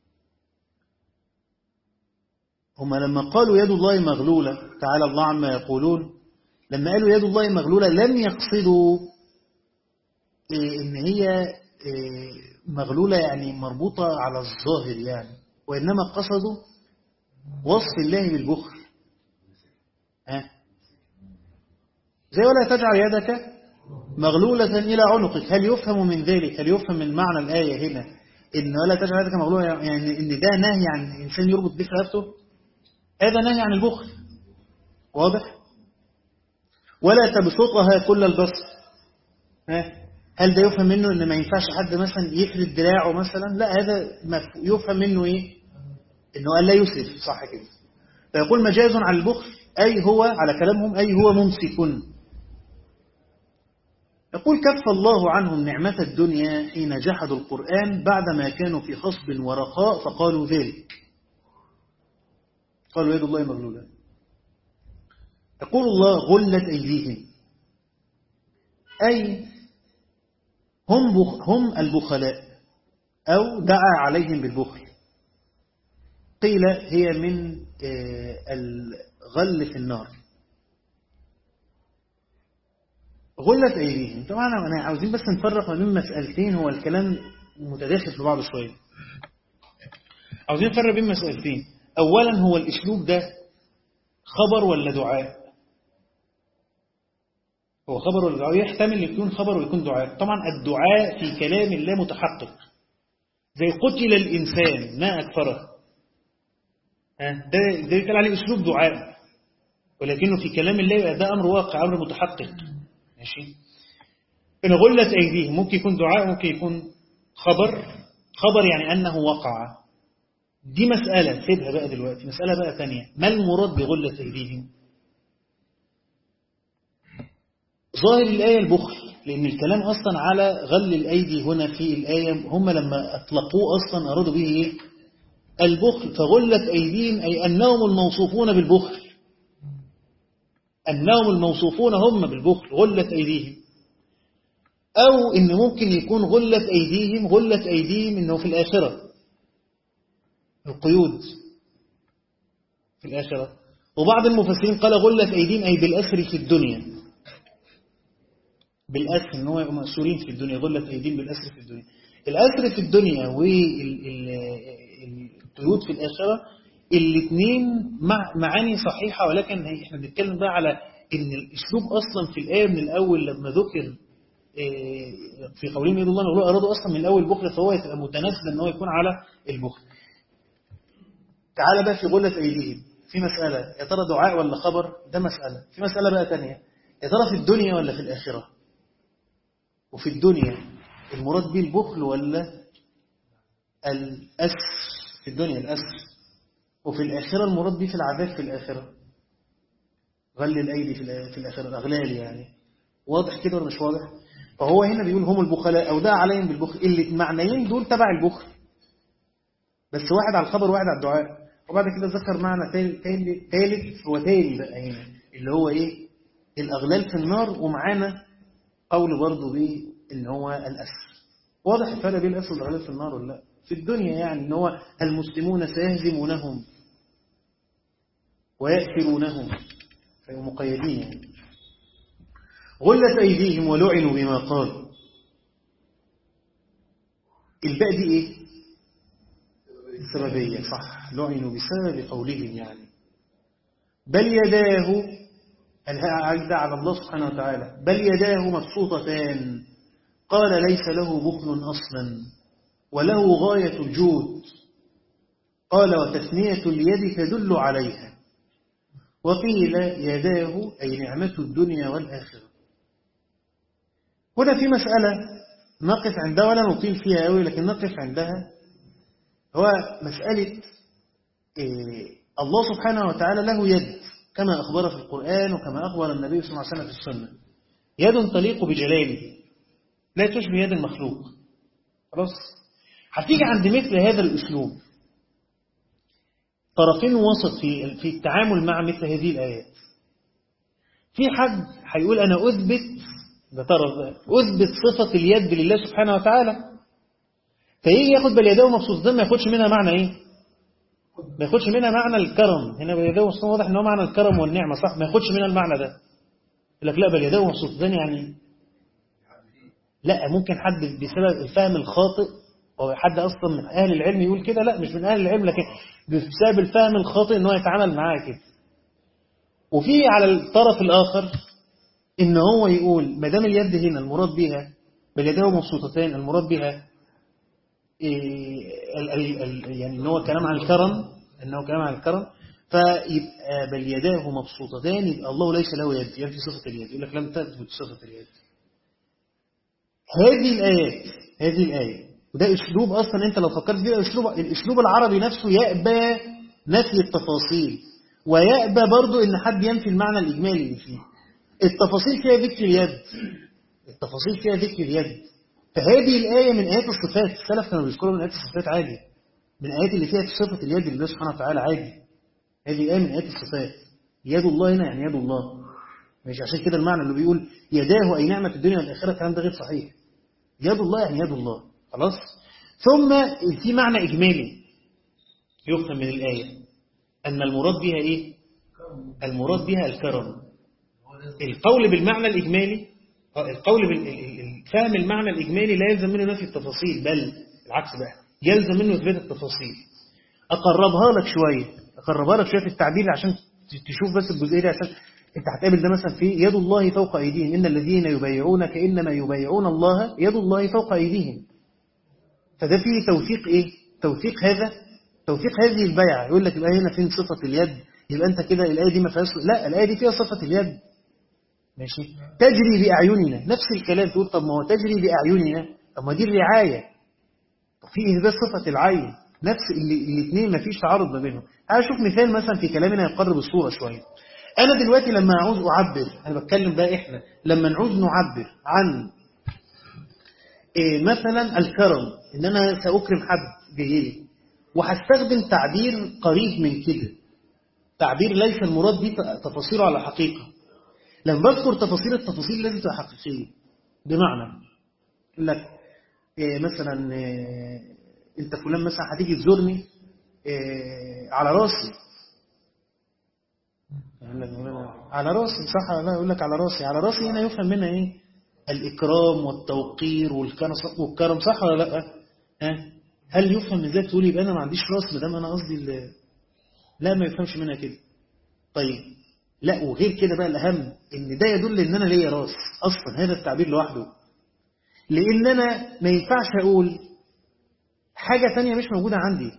هم لما قالوا يد الله مغلولة تعالى الله عما يقولون لما قالوا يد الله مغلولة لم يقصدوا إن هي مغلولة يعني مربوطة على الظاهر يعني وإنما قصدوا وصف الله بالبخل ها زي ولا تجعل يدك مغلولة إلى عنقك هل يفهم من ذلك هل يفهم من معنى الآية هنا إن ولا تجعل يدك مغلولة يعني إن ده نهي عن الإنسان يربط به رقبته هذا نهي عن البخل واضح ولا تبسطها كل البسط ها هل ده يفهم منه ان ما ينفعش حد مثلا يفرد دراعه مثلا لا هذا يفهم منه ايه انه قال لا يسرف صح كده فيقول مجاز عن البخل اي هو على كلامهم اي هو ممسك يقول كف الله عنهم نعمة الدنيا حين جحدوا القرآن بعدما كانوا في خصب ورخاء فقالوا ذلك قالوا يد الله مغلولة يقول الله غلت أيديهم أي هم, بخ هم البخلاء أو دعا عليهم بالبخل قيل هي من الغل في النار غلت أيديهم طبعا أنا عاوزين بس نفرق ما بين مسألتين هو الكلام متداخل في بعضه شوية عاوزين نفرق بين مسألتين أولا هو الأسلوب ده خبر ولا دعاء هو خبر ولا دعاء يحتمل يكون خبر ويكون دعاء طبعا الدعاء في كلام الله متحقق زي قتل الإنسان ما أكثره ده ده يتقال عليه أسلوب دعاء ولكنه في كلام الله ده أمر واقع أمر متحقق ماشي إن غلت أيديهم ممكن يكون دعاء ممكن يكون خبر خبر يعني أنه وقع دي مسألة سيبها بقى دلوقتي مسألة بقى ثانية ما المراد بغلة أيديهم ظاهر الآية البخل لأن الكلام أصلا على غل الأيدي هنا في الآية هم لما أطلقوه أصلا أرادوا به إيه؟ البخل فغلت أيديهم أي أنهم الموصوفون بالبخل أنهم الموصوفون هم بالبخل غلت أيديهم أو إن ممكن يكون غلت أيديهم غلت أيديهم إنه في الآخرة القيود في الآخرة وبعض المفسرين قال غلت أيديهم أي بالأسر في الدنيا بالأسر إن هو مأسورين في الدنيا غلت أيديهم بالأسر في الدنيا الأسر في الدنيا والقيود في الآخرة الاثنين مع معاني صحيحة ولكن احنا بنتكلم بقى على ان الاسلوب اصلا في الآية من الاول لما ذكر في قولهم يد الله مغلوب ارادوا اصلا من الاول بخل فهو يبقى متناسب ان هو يكون على البخل تعالى بقى في غلة ايديهم في مسألة يا ترى دعاء ولا خبر ده مسألة في مسألة بقى تانية يا ترى في الدنيا ولا في الآخرة وفي الدنيا المراد به البخل ولا الأسر في الدنيا الأسر وفي الآخرة المراد به في العذاب في الآخرة غل الأيدي في الآخرة الأغلال يعني واضح كده ولا مش واضح فهو هنا بيقول هم البخلاء أو ده عليهم بالبخل اللي المعنيين دول تبع البخل بس واحد على الخبر وواحد على الدعاء وبعد كده ذكر معنى ثالث هو تاني بقى هنا اللي هو ايه الأغلال في النار ومعانا قول برضه بيه ان هو الأسر واضح الفرق بين الأسر والأغلال في النار ولا لا في الدنيا يعني ان هو المسلمون سيهزمونهم ويأثرونهم فهم مقيدين يعني غلت أيديهم ولعنوا بما قالوا الباء دي ايه السببية صح لعنوا بسبب قولهم يعني بل يداه العائدة على الله سبحانه وتعالى بل يداه مبسوطتان قال ليس له بخل أصلا وله غاية الجود قال وتثنية اليد تدل عليها وقيل يداه أي نعمة الدنيا والآخرة هنا في مسألة نقف عندها ولا نطيل فيها قوي لكن نقف عندها هو مسألة إيه الله سبحانه وتعالى له يد كما أخبر في القرآن وكما أخبر النبي صلى الله عليه وسلم في السنة يد تليق بجلاله لا تشبه يد المخلوق خلاص هتيجي عند مثل هذا الأسلوب طرفين وسط في في التعامل مع مثل هذه الآيات في حد هيقول أنا أثبت ده طرف أثبت صفة اليد لله سبحانه وتعالى فيجي ياخد باليديه مبسوطتين ما ياخدش منها معنى إيه ما ياخدش منها معنى الكرم هنا باليديه مبسوطتين واضح إن هو معنى الكرم والنعمة صح ما ياخدش منها المعنى ده يقول لك لا باليديه مبسوطتين يعني لا ممكن حد بسبب الفهم الخاطئ أو حد أصلا من أهل العلم يقول كده لا مش من أهل العلم لكن بسبب الفهم الخاطئ إن هو يتعامل معاه كده وفي على الطرف الآخر إن هو يقول ما دام اليد هنا المراد بها باليدين مبسوطتين المراد بها إيه ال ال ال يعني إن هو كلام عن الكرم إنه كلام عن الكرم فيبقى بل يداه مبسوطتان يبقى الله ليس له يد يعني في صفة اليد يقول لك لم تثبت صفة اليد هذه الآيات هذه الآية وده أسلوب أصلا أنت لو فكرت فيه أسلوب الأسلوب العربي نفسه يأبى نفي التفاصيل ويأبى برضو إن حد ينفي المعنى الإجمالي اللي فيه التفاصيل فيها ذكر اليد التفاصيل فيها ذكر اليد فهذه الآية من آيات الصفات السلف كانوا بيذكروا من آيات الصفات عادي من آيات اللي فيها صفة اليد لله سبحانه وتعالى عادي هذه الآية من آيات الصفات يد الله هنا يعني يد الله مش عشان كده المعنى اللي بيقول يداه أي نعمة الدنيا والآخرة الكلام ده غير صحيح يد الله يعني يد الله خلاص ثم في معنى إجمالي يفهم من الآية أن المراد بها إيه المراد بها الكرم القول بالمعنى الإجمالي القول بالفهم المعنى الإجمالي لا يلزم منه نفي التفاصيل بل العكس بقى يلزم منه إثبات التفاصيل أقربها لك شوية أقربها لك شوية في التعبير عشان تشوف بس الجزئية دي عشان انت هتقابل ده مثلا في يد الله فوق أيديهم إن الذين يبايعونك إنما يبايعون الله يد الله فوق أيديهم فده فيه توثيق إيه توثيق هذا توثيق هذه البيعة يقول لك يبقى هنا فين صفة اليد يبقى أنت كده الآية دي ما فيهاش لا الآية دي فيها صفة اليد ماشي تجري بأعيننا نفس الكلام تقول طب ما هو تجري بأعيننا طب ما دي الرعاية في إثبات صفة العين نفس الاثنين ما فيش تعارض ما بينهم هشوف مثال مثلا في كلامنا يقرب الصورة شوية أنا دلوقتي لما أعوز أعبر أنا بتكلم بقى إحنا لما نعوز نعبر عن إيه مثلا الكرم إن أنا سأكرم حد جاي وهستخدم تعبير قريب من كده تعبير ليس المراد به تفاصيله على حقيقة لما بذكر تفاصيل التفاصيل لازم تبقى حقيقية بمعنى يقول لك إيه مثلا إيه انت فلان مثلا هتيجي تزورني إيه على راسي على راسي صح لا يقول لك على راسي على راسي هنا يفهم منها ايه الاكرام والتوقير والكرم والكرم صح ولا لا ها هل يفهم ازاي تقول يبقى انا ما عنديش راس ما دام انا قصدي لا ما يفهمش منها كده طيب لا وغير كده بقى الاهم ان ده يدل ان انا ليا راس اصلا هذا التعبير لوحده لان انا ما ينفعش اقول حاجه ثانيه مش موجوده عندي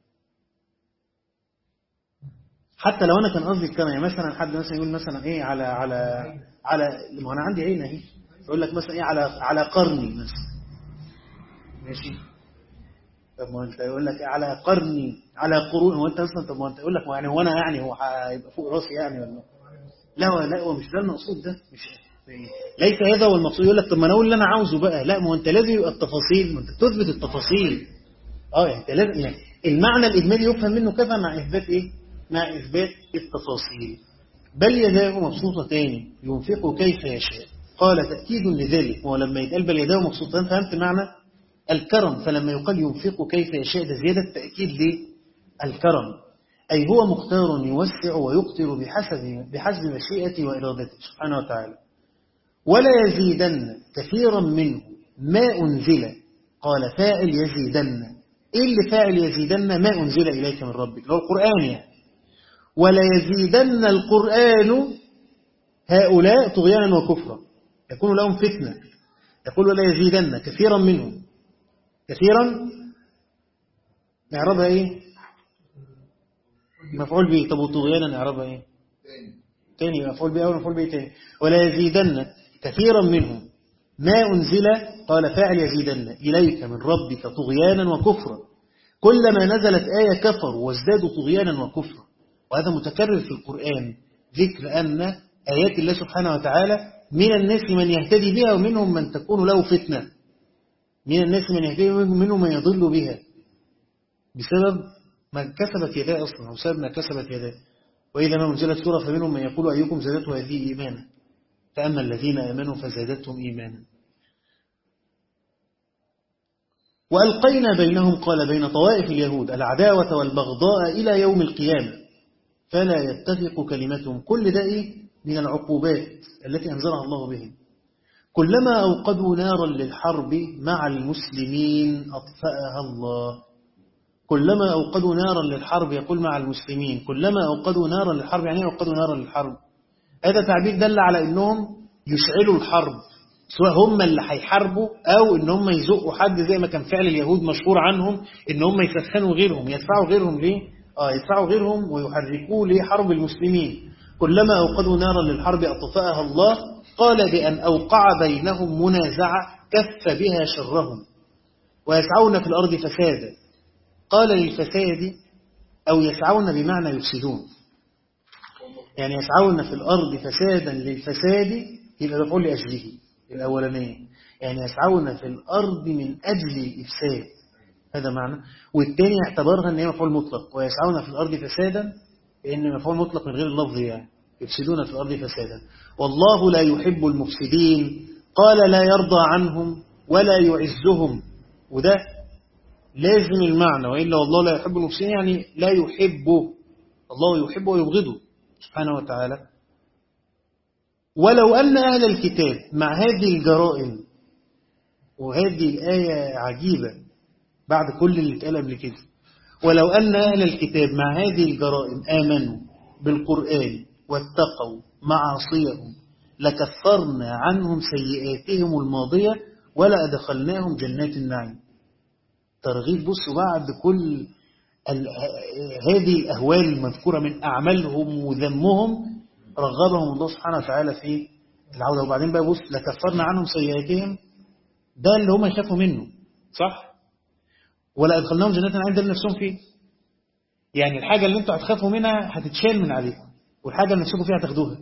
حتى لو انا كان قصدي الكلام يعني مثلا حد مثلا يقول مثلا ايه على على على ما انا عندي عين اهي يقول لك مثلا ايه على على قرني مثلا ماشي طب ما انت يقول لك على قرني على قرون هو انت اصلا طب ما انت يقول لك يعني هو انا يعني هو هيبقى فوق راسي يعني ولا لا هو لا هو مش ده المقصود ده مش ليس هذا هو المقصود يقول لك طب ما انا اقول اللي انا عاوزه بقى لا ما هو انت لازم يبقى التفاصيل ما انت تثبت التفاصيل اه يعني انت لازم يعني المعنى الاجمالي يفهم منه كذا مع اثبات ايه مع إثبات التفاصيل بل يداه مبسوطتان ينفق كيف يشاء قال تأكيد لذلك ولما يتقال بل يداه مبسوطتان فهمت معنى الكرم فلما يقال ينفق كيف يشاء ده زيادة تأكيد للكرم أي هو مختار يوسع ويقتر بحسب بحسب مشيئته وإرادته سبحانه وتعالى ولا يزيدن كثيرا منه ما أنزل قال فاعل يزيدن إيه اللي فاعل يزيدن ما أنزل إليك من ربك هو القرآن يعني ولا يزيدن القرآن هؤلاء طغيانا وكفرا يكون لهم فتنة يقول ولا يزيدن كثيرا منهم كثيرا نعربها ايه مفعول به طب وطغيانا نعربها ايه تاني مفعول به أول مفعول به تاني ولا يزيدن كثيرا منهم ما أنزل قال فاعل يزيدن إليك من ربك طغيانا وكفرا كلما نزلت آية كفر وازدادوا طغيانا وكفرا وهذا متكرر في القرآن ذكر أن آيات الله سبحانه وتعالى من الناس من يهتدي بها ومنهم من تكون له فتنة من الناس من يهتدي ومنهم من يضل بها بسبب ما كسبت يداه أصلا أو بسبب ما كسبت يداه وإذا ما انزلت سورة فمنهم من يقول أيكم زادته هذه إيمانا فأما الذين آمنوا فزادتهم إيمانا وألقينا بينهم قال بين طوائف اليهود العداوة والبغضاء إلى يوم القيامة فلا يتفق كلمتهم كل ده إيه من العقوبات التي أنزلها الله بهم كلما أوقدوا نارا للحرب مع المسلمين أطفأها الله كلما أوقدوا نارا للحرب يقول مع المسلمين كلما أوقدوا نارا للحرب يعني أوقدوا نارا للحرب هذا تعبير دل على أنهم يشعلوا الحرب سواء هم اللي هيحاربوا أو أن هم يزقوا حد زي ما كان فعل اليهود مشهور عنهم أن هم يسخنوا غيرهم يدفعوا غيرهم ليه؟ آه يدفعوا غيرهم ويحركوا لحرب المسلمين كلما أوقدوا نارا للحرب أطفأها الله قال بأن أوقع بينهم منازعة كف بها شرهم ويسعون في الأرض فسادا قال للفساد أو يسعون بمعنى يفسدون يعني يسعون في الأرض فسادا للفساد يبقى مفعول لأجله الأولانية يعني يسعون في الأرض من أجل الإفساد هذا معنى والثاني اعتبرها أن هي مفعول مطلق ويسعون في الأرض فسادا لأن مفعول مطلق من غير اللفظ يعني يفسدون في الأرض فسادا والله لا يحب المفسدين قال لا يرضى عنهم ولا يعزهم وده لازم المعنى وإلا والله لا يحب المفسدين يعني لا يحب الله يحب ويبغضه سبحانه وتعالى ولو أن أهل الكتاب مع هذه الجرائم وهذه الآية عجيبة بعد كل اللي اتقال قبل كده ولو أن أهل الكتاب مع هذه الجرائم آمنوا بالقرآن واتقوا معاصيهم لكفرنا عنهم سيئاتهم الماضية ولا أدخلناهم جنات النعيم ترغيب بصوا بعد كل هذه الأهوال المذكورة من أعمالهم وذمهم رغبهم الله سبحانه وتعالى في العودة وبعدين بقى بص لكفرنا عنهم سيئاتهم ده اللي هم يخافوا منه صح ولا أدخلناهم جنات النعيم ده اللي نفسهم فيه يعني الحاجة اللي انتوا هتخافوا منها هتتشال من عليكم والحاجة اللي نفسكم فيها هتاخدوها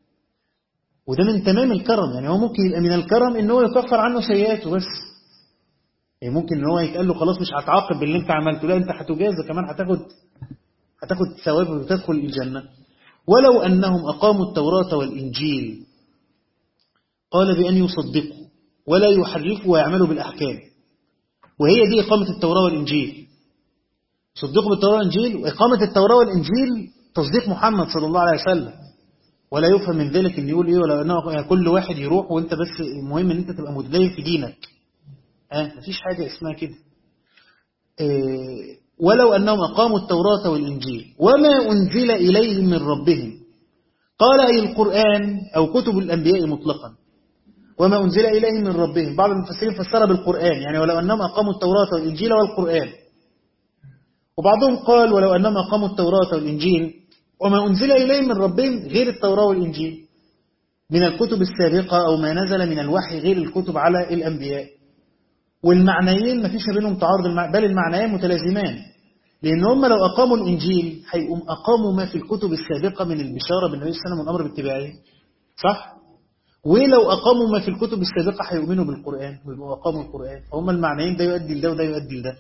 وده من تمام الكرم يعني هو ممكن يبقى من الكرم ان هو يكفر عنه سيئاته بس يعني ممكن ان هو يتقال له خلاص مش هتعاقب باللي انت عملته لا انت هتجازى كمان هتاخد هتاخد ثواب وتدخل الجنة ولو أنهم أقاموا التوراة والإنجيل قال بأن يصدقوا ولا يحرفوا ويعملوا بالأحكام وهي دي إقامة التوراة والإنجيل صدقوا بالتوراة والإنجيل وإقامة التوراة والإنجيل تصديق محمد صلى الله عليه وسلم ولا يفهم من ذلك ان يقول ايه ولا انه يعني كل واحد يروح وانت بس المهم ان انت تبقى متدين في دينك ها أه مفيش حاجة اسمها كده إيه ولو أنهم أقاموا التوراة والإنجيل وما أنزل إليهم من ربهم قال أي القرآن أو كتب الأنبياء مطلقا وما أنزل إليهم من ربهم بعض المفسرين فسر بالقرآن يعني ولو أنهم أقاموا التوراة والإنجيل والقرآن وبعضهم قال ولو أنهم أقاموا التوراة والإنجيل وما أنزل إليهم من ربهم غير التوراة والإنجيل من الكتب السابقة أو ما نزل من الوحي غير الكتب على الأنبياء والمعنيين ما فيش بينهم تعارض بل المعنيين متلازمان لأن هم لو أقاموا الإنجيل هيقوم أقاموا ما في الكتب السابقة من البشارة بالنبي صلى الله عليه وسلم والأمر باتباعه صح؟ ولو أقاموا ما في الكتب السابقة هيؤمنوا بالقرآن ويبقوا أقاموا القرآن فهم المعنيين ده يؤدي لده وده يؤدي لده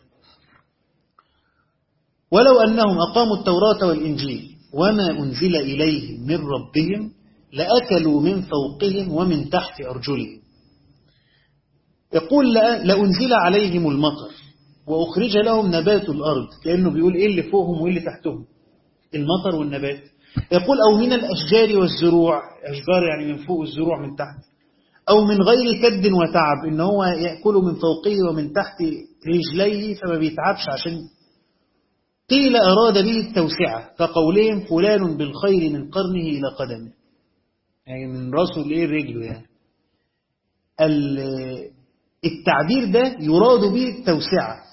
ولو أنهم أقاموا التوراة والإنجيل وما أنزل إليهم من ربهم لأكلوا من فوقهم ومن تحت أرجلهم يقول لأنزل عليهم المطر وأخرج لهم نبات الأرض كأنه بيقول إيه اللي فوقهم وإيه اللي تحتهم المطر والنبات يقول أو من الأشجار والزروع أشجار يعني من فوق الزروع من تحت أو من غير كد وتعب إن هو يأكل من فوقه ومن تحت رجليه فما بيتعبش عشان قيل أراد به التوسعة كقولهم فلان بالخير من قرنه إلى قدمه يعني من راسه لإيه رجله يعني التعبير ده يراد به التوسعة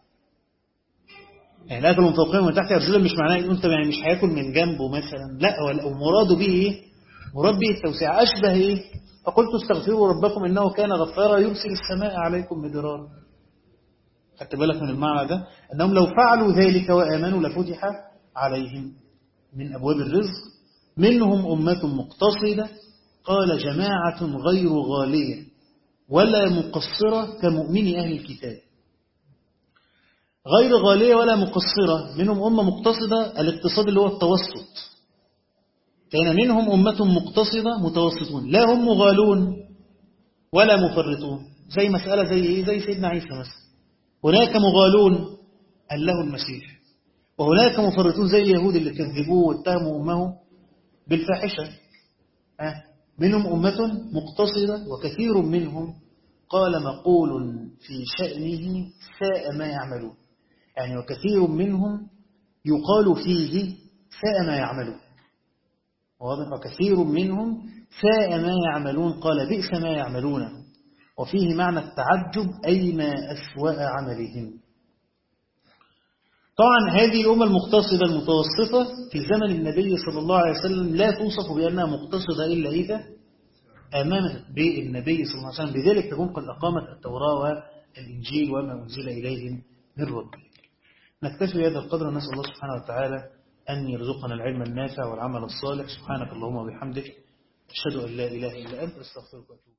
يعني الأكل من فوقهم ومن تحت أرجلهم مش معناه إن أنت يعني مش هياكل من جنبه مثلا لا هو مراد به إيه؟ مراد به التوسعة أشبه إيه؟ فقلت استغفروا ربكم إنه كان غفارا يرسل السماء عليكم مدرارا خدت بالك من المعنى ده أنهم لو فعلوا ذلك وآمنوا لفتح عليهم من أبواب الرزق منهم أمة مقتصدة قال جماعة غير غالية ولا مقصرة كمؤمن أهل الكتاب غير غالية ولا مقصرة منهم أمة مقتصدة الاقتصاد اللي هو التوسط كان منهم أمة مقتصدة متوسطون لا هم مغالون ولا مفرطون زي مسألة زي إيه زي سيدنا عيسى مثلا هناك مغالون قال له المسيح وهناك مفرطون زي اليهود اللي كذبوه واتهموا أمه بالفاحشة أه منهم أمة مقتصدة وكثير منهم قال مقول في شأنه ساء ما يعملون يعني وكثير منهم يقال فيه ساء ما يعملون واضح وكثير منهم ساء ما يعملون قال بئس ما يعملونه وفيه معنى التعجب أي ما أسوأ عملهم طبعا هذه الأمة المقتصدة المتوسطة في زمن النبي صلى الله عليه وسلم لا توصف بأنها مقتصدة إلا إذا آمنت بالنبي صلى الله عليه وسلم بذلك تكون قد أقامت التوراة والإنجيل وما أنزل إليهم من ربهم نكتفي بهذا القدر نسأل الله سبحانه وتعالى أن يرزقنا العلم النافع والعمل الصالح سبحانك اللهم وبحمدك أشهد أن لا إله إلا أنت أستغفرك وأتوب